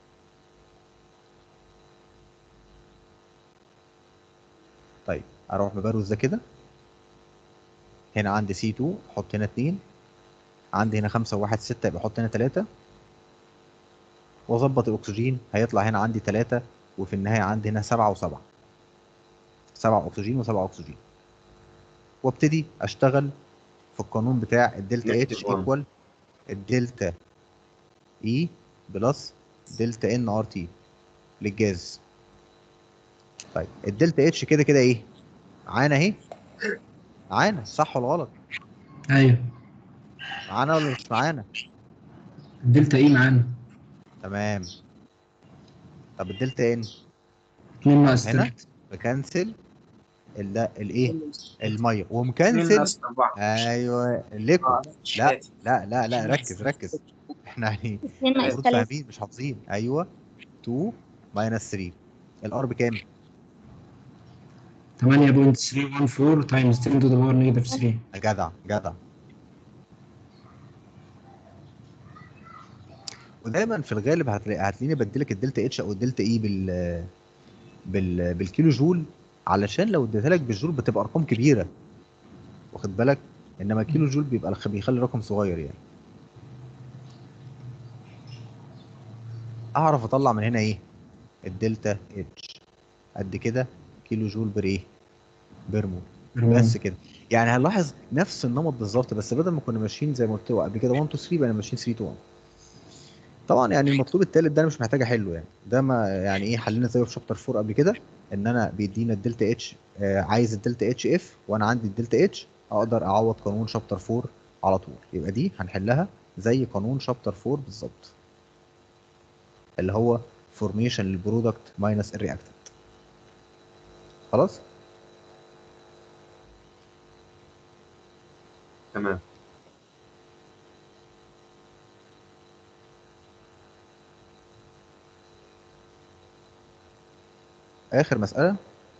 طيب اروح مبروز ده كده هنا عندي سي 2 احط هنا 2 عندي هنا 5 و1 6 يبقى احط هنا 3 واظبط الاكسجين هيطلع هنا عندي 3 وفي النهايه عندي هنا 7 و7 7 اكسجين و7 اكسجين وابتدي اشتغل في القانون بتاع الدلتا اتش Negative one. ايكوال الدلتا اي بلس دلتا ان ار تي للجاز طيب الدلتا اتش كده كده ايه معانا اهي معانا صح ولا غلط ايوه معانا ولا مش معانا الدلتا اي معانا تمام طب الدلتا ان 2 ناقص هنا 3 مكنسل ال الايه الميه اتنين ومكنسل ناقص أربعة. ايوه الليكويد مش لا لازم. لا لا لا ركز ركز احنا يعني اتنين ناقص المفروض تلاتة. فاهمين مش حافظين ايوه 2 ماينس 3 الار بكام 8.314 تايمز 10 to the power negative 3 جدع جدع ودايما في الغالب هتلاقي هتلاقيني بديلك الدلتا اتش او الدلتا اي بال بال بالكيلو جول علشان لو اديتها لك بالجول بتبقى ارقام كبيره واخد بالك انما كيلو جول بيبقى الخ- بيخلي رقم صغير يعني اعرف اطلع من هنا ايه الدلتا اتش قد كده كيلو جول بر ايه برمول برمول. بس كده يعني هنلاحظ نفس النمط بالظبط بس بدل ما كنا ماشيين زي ما قلت له قبل كده 1 2 3 بقينا ماشيين 3 2 1 طبعا يعني المطلوب الثالث ده انا مش محتاج احله يعني ده ما يعني ايه حلينا زيه في شابتر 4 قبل كده ان انا بيدينا الدلتا اتش آه عايز الدلتا اتش اف وانا عندي الدلتا اتش اقدر اعوض قانون شابتر 4 على طول يبقى دي هنحلها زي قانون شابتر 4 بالظبط اللي هو فورميشن للبرودكت ماينس الرياكتنت خلاص تمام اخر مساله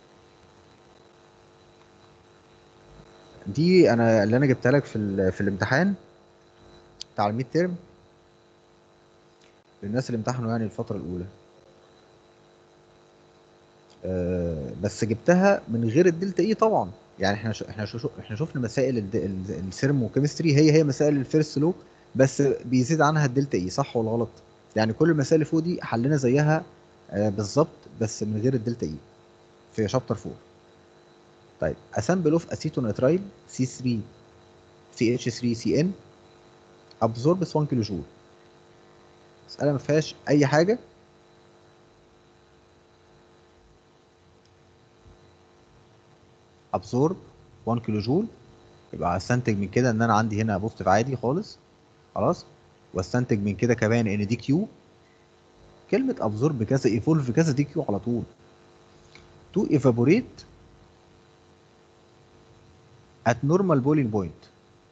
دي انا اللي انا جبتها لك في ال- في الامتحان بتاع الميد تيرم للناس اللي امتحنوا يعني الفتره الاولى أه بس جبتها من غير الدلتا اي طبعا يعني احنا شو احنا شو احنا شفنا مسائل الد- ال- السيرموكيمستري هي هي مسائل الفيرست لو بس بيزيد عنها الدلتا اي صح ولا غلط يعني كل المسائل اللي فوق دي حلينا زيها آه، بالظبط بس من غير الدلتا اي في شابتر 4 طيب اسامبل اوف اسيتونيترايل سي 3 سي اتش 3 سي ان ابزوربس 1 كيلو جول مسألة ما فيهاش أي حاجة ابزورب 1 كيلو جول يبقى استنتج من كده ان انا عندي هنا بوزيتيف عادي خالص خلاص واستنتج من كده كمان ان دي كيو كلمة ابزورب كذا ايفولف كذا دي كيو على طول تو ايفابوريت at normal boiling point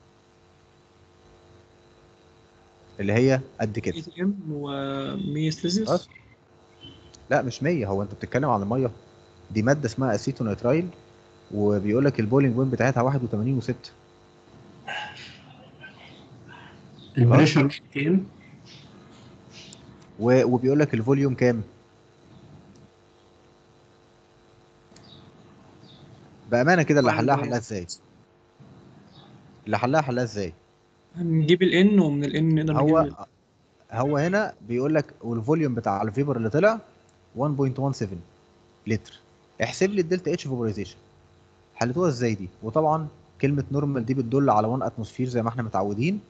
اللي هي قد كده اي تي ام و100 سيلسيوس لا مش 100 هو انت بتتكلم عن الميه دي ماده اسمها اسيتونيترايل وبيقول لك البولينج بوينت بتاعتها 81 و6 البريشر كام؟ وبيقول لك الفوليوم كام بامانه كده اللي حلها حلها ازاي اللي حلها حلها ازاي هنجيب ال N ومن ال N نقدر نجيب هو ال هو هنا بيقول لك والفوليوم بتاع الفيبر اللي طلع 1.17 لتر احسب لي الدلتا اتش فيبرايزيشن حلتوها ازاي دي وطبعا كلمه نورمال دي بتدل على 1 اتموسفير زي ما احنا متعودين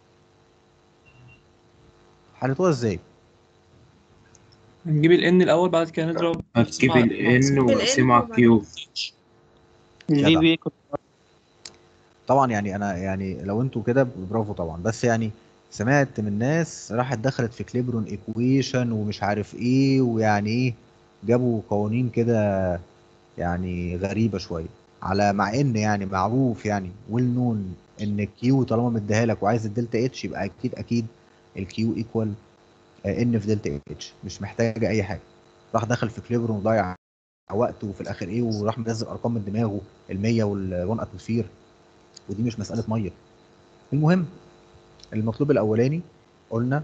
حلتوها ازاي هنجيب ال N الأول بعد كده نضرب هتجيب ال N واقسمه على الكيو جدع. بي طبعا يعني انا يعني لو انتوا كده برافو طبعا بس يعني سمعت من ناس راحت دخلت في كليبرون ايكويشن ومش عارف ايه ويعني ايه جابوا قوانين كده يعني غريبه شويه على مع ان يعني معروف يعني ويل نون ان الكيو طالما مديها لك وعايز الدلتا اتش يبقى اكيد اكيد الكيو ايكوال ان في دلتا اتش مش محتاجه اي حاجه راح دخل في كليبرون وضيع وقته وفي الاخر ايه وراح منزل ارقام من دماغه ال 100 وال 1 اتموسفير ودي مش مساله ميه المهم المطلوب الاولاني قلنا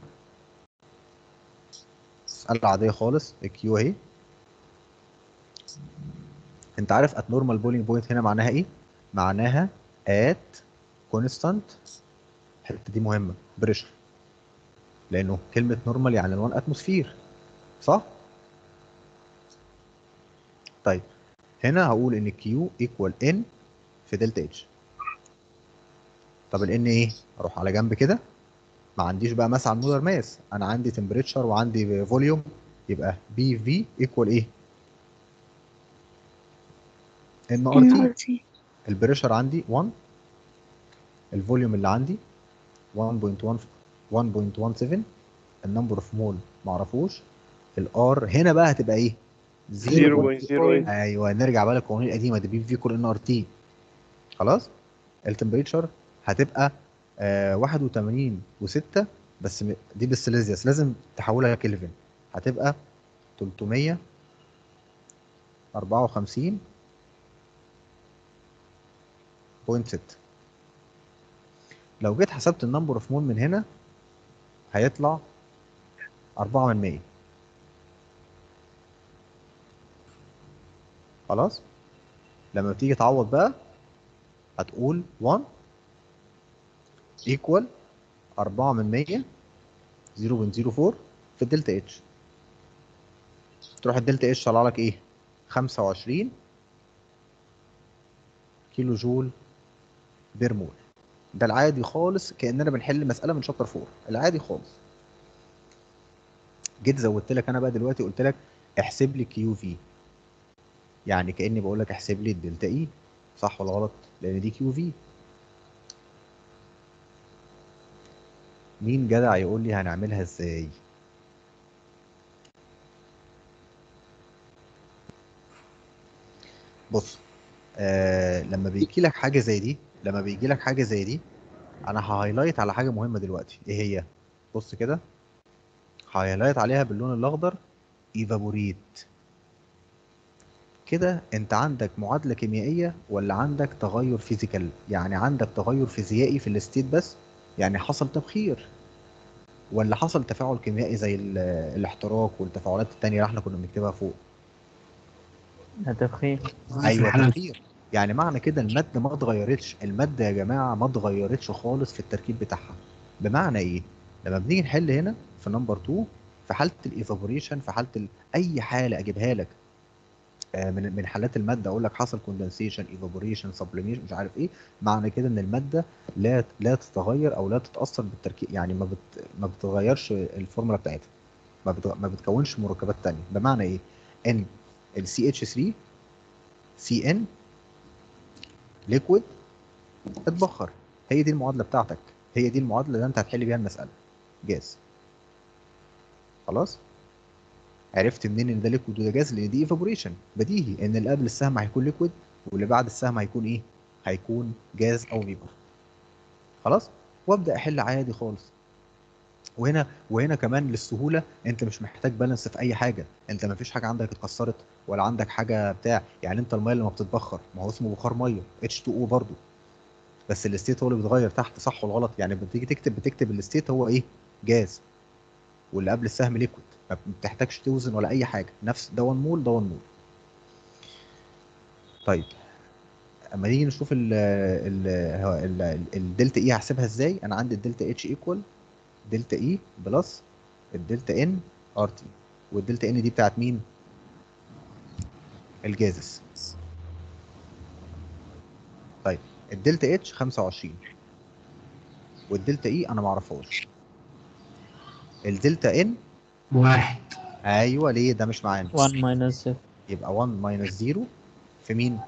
مساله عاديه خالص الكيو اهي انت عارف ات نورمال بولينج بوينت هنا معناها ايه معناها ات كونستانت الحته دي مهمه بريشر لانه كلمه نورمال يعني 1 اتموسفير صح طيب هنا هقول ان كيو ايكوال ان في دلتا اتش طب الان ايه اروح على جنب كده ما عنديش بقى ماس على المولر ماس انا عندي تمبريتشر وعندي فوليوم يبقى بي في ايكوال ايه ان ار تي البريشر عندي 1 الفوليوم اللي عندي 1.1 1.17 النمبر اوف مول ما اعرفوش الار هنا بقى هتبقى ايه 0.08. ايوه نرجع بقى للقوانين القديمه دي بي في كل ان ار تي خلاص التمبريتشر هتبقى آه 81 و6 بس م- دي بالسيليزيوس لازم تحولها لكلفن هتبقى 354 بوينت 6 لو جيت حسبت النمبر اوف مول من هنا هيطلع 4 من 100 خلاص لما تيجي تعوض بقى هتقول 1 equal 4 من 100 0.04 في الدلتا اتش تروح الدلتا اتش طلع لك ايه 25 كيلو جول بير مول ده العادي خالص كاننا بنحل مساله من شابتر 4 العادي خالص جيت زودت لك انا بقى دلوقتي قلت لك احسب لي كيو في يعني كاني بقول لك احسب لي الدلتا اي صح ولا غلط لان دي كيو في مين جدع يقول لي هنعملها ازاي بص آه لما بيجي لك حاجه زي دي لما بيجي لك حاجه زي دي انا هايلايت على حاجه مهمه دلوقتي ايه هي بص كده هايلايت عليها باللون الاخضر ايفابوريت كده انت عندك معادله كيميائيه ولا عندك تغير فيزيكال يعني عندك تغير فيزيائي في الستيت بس يعني حصل تبخير ولا حصل تفاعل كيميائي زي ال- الاحتراق والتفاعلات التانية اللي احنا كنا بنكتبها فوق تبخير ايوه الحالة- تبخير يعني معنى كده الماده ما اتغيرتش الماده يا جماعه ما اتغيرتش خالص في التركيب بتاعها بمعنى ايه لما بنيجي نحل هنا في نمبر 2 في حاله الايفابوريشن في حاله ال... اي حاله اجيبها لك آه، من من حالات الماده اقول لك حصل كوندنسيشن ايفابوريشن سبليميشن مش عارف ايه معنى كده ان الماده لا لا تتغير او لا تتاثر بالتركيب يعني ما بت... ما بتغيرش الفورمولا بتاعتها ما, بت... ما بتكونش مركبات تانية بمعنى ايه ان ال CH3 CN ليكويد اتبخر هي دي المعادله بتاعتك هي دي المعادله اللي انت هتحل بيها المساله جاز خلاص عرفت منين ان ده ليكويد وده جاز لان دي ايفابوريشن بديهي ان اللي قبل السهم هيكون ليكويد واللي بعد السهم هيكون ايه هيكون جاز او فيبر خلاص وابدا احل عادي خالص وهنا وهنا كمان للسهوله انت مش محتاج بالانس في اي حاجه انت ما فيش حاجه عندك اتكسرت ولا عندك حاجه بتاع يعني انت الميه لما بتتبخر ما هو اسمه بخار ميه H2O برضو بس الستيت هو اللي بيتغير تحت صح ولا غلط يعني بتيجي تكتب بتكتب الستيت هو ايه جاز واللي قبل السهم ليكويد ما بتحتاجش توزن ولا اي حاجه نفس ده 1 مول ده 1 مول طيب اما نيجي نشوف ال ال ال- ال- الدلتا اي هحسبها ازاي انا عندي الدلتا اتش ايكوال دلتا اي بلس الدلتا ان ار تي والدلتا ان دي بتاعت مين الجازس طيب الدلتا اتش 25 والدلتا اي انا ما اعرفهاش الدلتا ان واحد ايوه ليه ده مش معانا 1 minus 0 يبقى 1 ماينس 0 في مين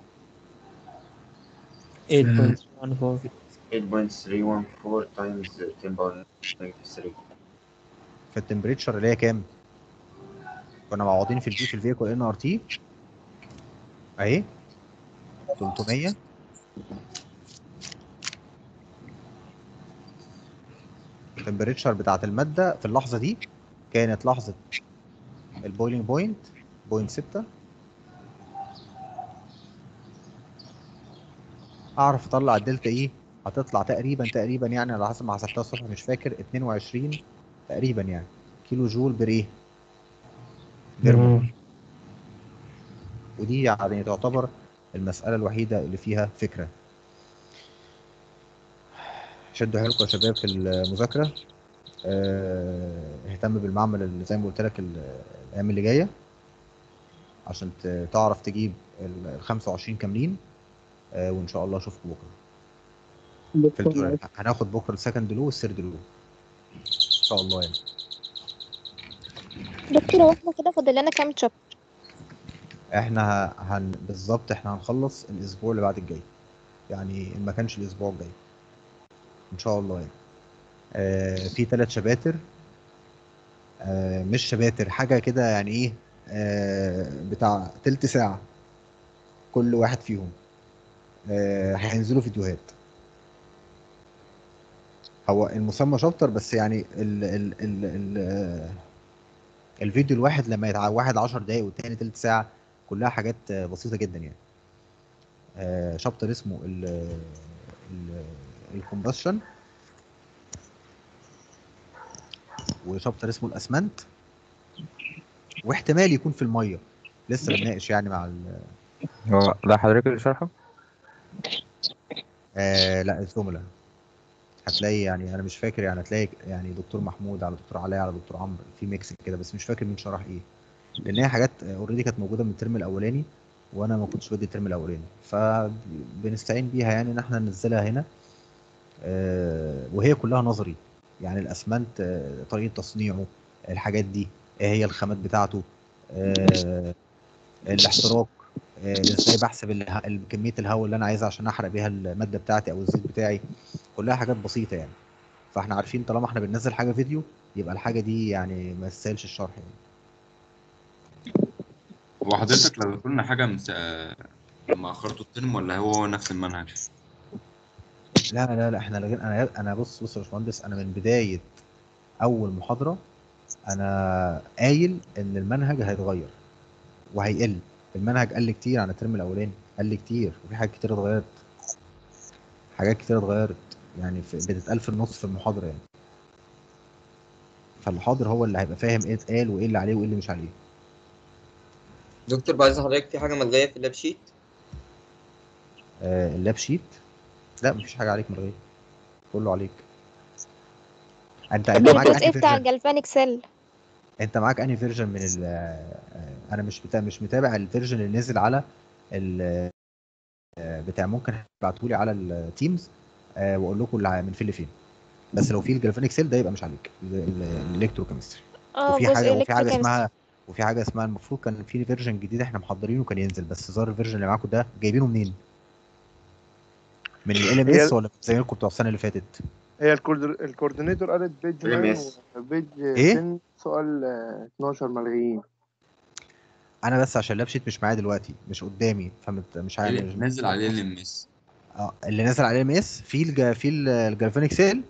8.14 8.314 times 10 power negative 3 في التمبريتشر اللي هي كام كنا معوضين في البي في الفيكول ان ار تي اهي 300 التمبريتشر بتاعت المادة في اللحظة دي كانت لحظة البويلينج بوينت بوينت 6 اعرف اطلع الدلتا ايه هتطلع تقريبا تقريبا يعني على حسب ما حسبتها الصبح مش فاكر 22 تقريبا يعني كيلو جول بر ايه بر مول. ودي يعني تعتبر المسألة الوحيدة اللي فيها فكرة شدوا حيلكم يا شباب في المذاكرة آه، اهتم بالمعمل اللي زي ما قلت لك ال- الأيام اللي جاية عشان ت- تعرف تجيب ال 25 كاملين آه، وإن شاء الله أشوفكم بكرة في دكتور الدور هناخد بكرة السكند لو والثيرد لو إن شاء الله يعني دكتور هو احنا كده فاضل لنا كام شابتر احنا ه- هن بالظبط احنا هنخلص الاسبوع اللي بعد الجاي يعني إن ما كانش الاسبوع الجاي ان شاء الله يعني آه في ثلاث شباتر آه مش شباتر حاجه كده يعني ايه آه بتاع تلت ساعه كل واحد فيهم آه هينزلوا فيديوهات هو المسمى شابتر بس يعني ال ال ال ال آه، الفيديو الواحد لما يتع... واحد 10 دقايق والتاني تلت ساعة كلها حاجات آه، بسيطة جدا يعني آه، شابتر اسمه ال ال الكومبشن وشابتر اسمه الاسمنت واحتمال يكون في المية لسه بنناقش يعني مع ال... هو ده حضرتك اللي شرحه؟ آه لا الزملاء هتلاقي يعني انا مش فاكر يعني هتلاقي يعني دكتور محمود على دكتور علاء على دكتور عمرو في ميكس كده بس مش فاكر مين شرح ايه لان هي حاجات اوريدي كانت موجوده من الترم الاولاني وانا ما كنتش بدي الترم الاولاني فبنستعين بيها يعني ان احنا ننزلها هنا آه، وهي كلها نظري يعني الاسمنت آه، طريقه تصنيعه الحاجات دي ايه هي الخامات بتاعته آه، الاحتراق آه، ازاي بحسب اله- ال- كميه الهواء اللي انا عايزها عشان احرق بيها الماده بتاعتي او الزيت بتاعي كلها حاجات بسيطه يعني فاحنا عارفين طالما احنا بننزل حاجه فيديو يبقى الحاجه دي يعني ما تستاهلش الشرح يعني هو حضرتك لو قلنا حاجة مس... آه، لما أخرتوا الترم ولا هو نفس المنهج؟ لا لا لا احنا لغين انا انا بص بص يا باشمهندس انا من بدايه اول محاضره انا قايل ان المنهج هيتغير وهيقل المنهج قل كتير عن الترم الاولاني قل كتير وفي حاجات كتير اتغيرت حاجات كتير اتغيرت يعني في بتتقال في النص في المحاضره يعني فالحاضر هو اللي هيبقى فاهم ايه اتقال وايه اللي عليه وايه اللي مش عليه دكتور بعد إذن حضرتك في حاجة ملغية في اللاب شيت آه اللاب شيت لا مفيش حاجه عليك ملغيه كله عليك انت طب انت معاك الجزء انهي بتاع فيرجن الجلفانيك سيل انت معاك انهي فيرجن من ال انا مش بتاع مش متابع الفيرجن اللي نزل على ال بتاع ممكن تبعتهولي على التيمز واقول لكم اللي من فين لفين بس لو في الجرافينيك سيل ده يبقى مش عليك الالكتروكيمستري اه وفي جزء حاجه وفي حاجه electrochemistry. اسمها وفي حاجه اسمها المفروض كان في فيرجن جديد احنا محضرينه كان ينزل بس ظهر الفيرجن اللي معاكم ده جايبينه منين؟ من ال ام هي- اس ولا من زمايلكم بتوع السنه اللي فاتت؟ هي الكوردر- الكوردينيتور قالت بيج 9 LMS. وبيج إيه؟ 10 سؤال آه، 12 ملغيين انا بس عشان اللاب شيت مش معايا دلوقتي مش قدامي فمش عارف اللي نزل عليه ال ام اس اه اللي نزل عليه ام اس في الج... في ال- الجرافينيك سيل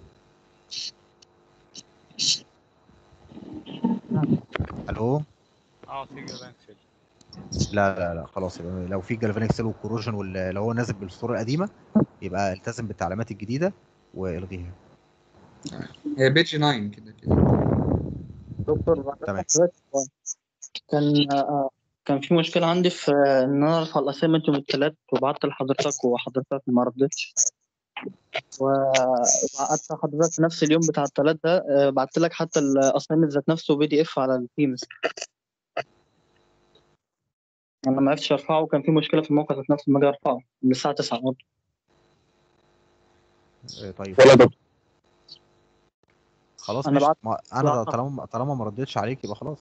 الو اه في جرافينك سيل لا لا لا خلاص يبقى لو في جالفانيك سيل والكوروجن وال- لو هو نازل بالصوره القديمه يبقى التزم بالتعليمات الجديده والغيها هي بيج 9 كده كده دكتور بعد تمام. حضرتك كان آه، كان في مشكلة عندي في آه، إن أنا أرفع الأسايمنت يوم التلات وبعت لحضرتك وحضرتك ما ردتش وبعت حضرتك في نفس اليوم بتاع التلات ده آه، بعت لك حتى الأسايمنت ذات نفسه بي دي إف على التيمز أنا ما عرفتش أرفعه وكان في مشكلة في الموقع ذات نفسه لما أجي أرفعه من الساعة 9 برضه آه، طيب ولا دكتور. خلاص أنا مش بعت- ما انا بعت- طالما طالما ما ردتش عليك يبقى خلاص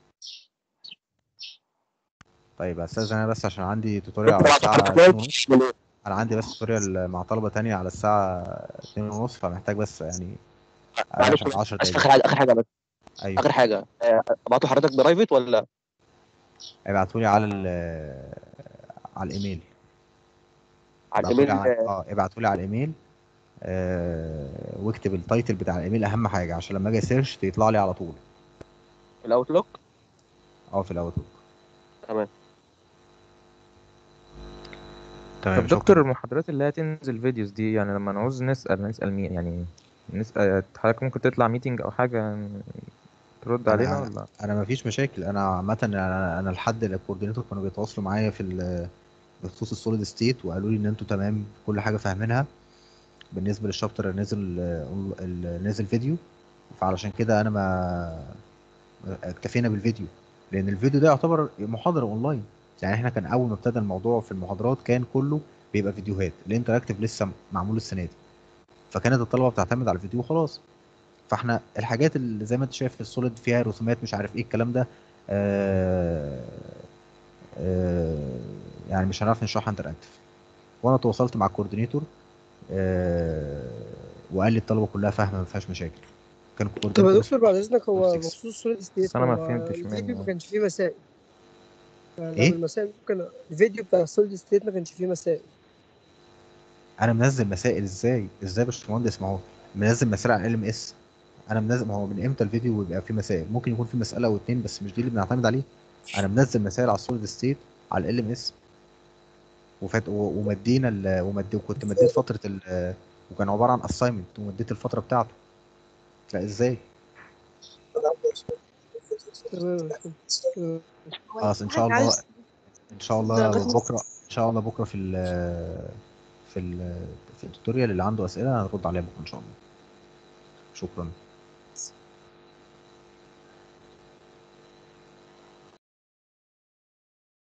طيب يا استاذ انا بس عشان عندي توتوريال على الساعه 2:30 انا عندي بس توتوريال مع طلبه تانية على الساعه 2:30 فمحتاج بس يعني معلش 10 بس دقايق اخر حاجه اخر حاجه بس ايوه اخر حاجه آه، ابعته لحضرتك برايفت ولا ابعتولي على ال على الايميل على ابعتولي الايميل على- اه ابعتولي على الايميل آه واكتب التايتل بتاع الايميل اهم حاجه عشان لما اجي سيرش يطلع لي على طول الاوتلوك اه في الاوتلوك تمام تمام طب شكرا دكتور المحاضرات اللي هي تنزل فيديوز دي يعني لما نعوز نسأل نسأل مين يعني نسأل حضرتك ممكن تطلع ميتنج أو حاجة ترد علينا انا ولا انا ما فيش مشاكل انا عامه انا انا لحد الكوردينيتور كانوا بيتواصلوا معايا في ال- بخصوص السوليد ستيت وقالوا لي ان انتوا تمام كل حاجه فاهمينها بالنسبه للشابتر اللي نزل اللي نزل فيديو فعلشان كده انا ما اكتفينا بالفيديو لان الفيديو ده يعتبر محاضره اونلاين يعني احنا كان اول ما ابتدى الموضوع في المحاضرات كان كله بيبقى فيديوهات الانتراكتيف لسه معمول السنه دي فكانت الطلبه بتعتمد على الفيديو خلاص فاحنا الحاجات اللي زي ما انت شايف في السوليد فيها رسومات مش عارف ايه الكلام ده آه آه يعني مش هنعرف نشرحها انتراكتيف وانا تواصلت مع الكوردينيتور آه وقال لي الطلبه كلها فاهمه ما فيهاش مشاكل كان طب يا الكوردينيتور دكتور بعد اذنك هو 6. بخصوص سوليد ستيت بس أنا ما هو فهمتش الفيديو منه. ما كانش فيه مسائل يعني إيه؟ لو المسائل ممكن الفيديو بتاع سوليد ستيت ما كانش فيه مسائل انا منزل مسائل ازاي ازاي يا باشمهندس ما هو منزل مسائل على ال ام اس انا منزل ما هو من امتى الفيديو بيبقى فيه مسائل ممكن يكون فيه مساله او اتنين بس مش دي اللي بنعتمد عليه انا منزل مسائل على السوليد ستيت على ال ام اس وفات و- ومدينا ال- ومد وكنت مديت فتره ال وكان عباره عن اساينمنت ومديت الفتره بتاعته لا ازاي تمام تمام. خلاص ان شاء الله ان شاء الله درجات بكره ان شاء الله بكره في ال في ال في التوتوريال اللي عنده اسئله هنرد عليها بكره ان شاء الله شكرا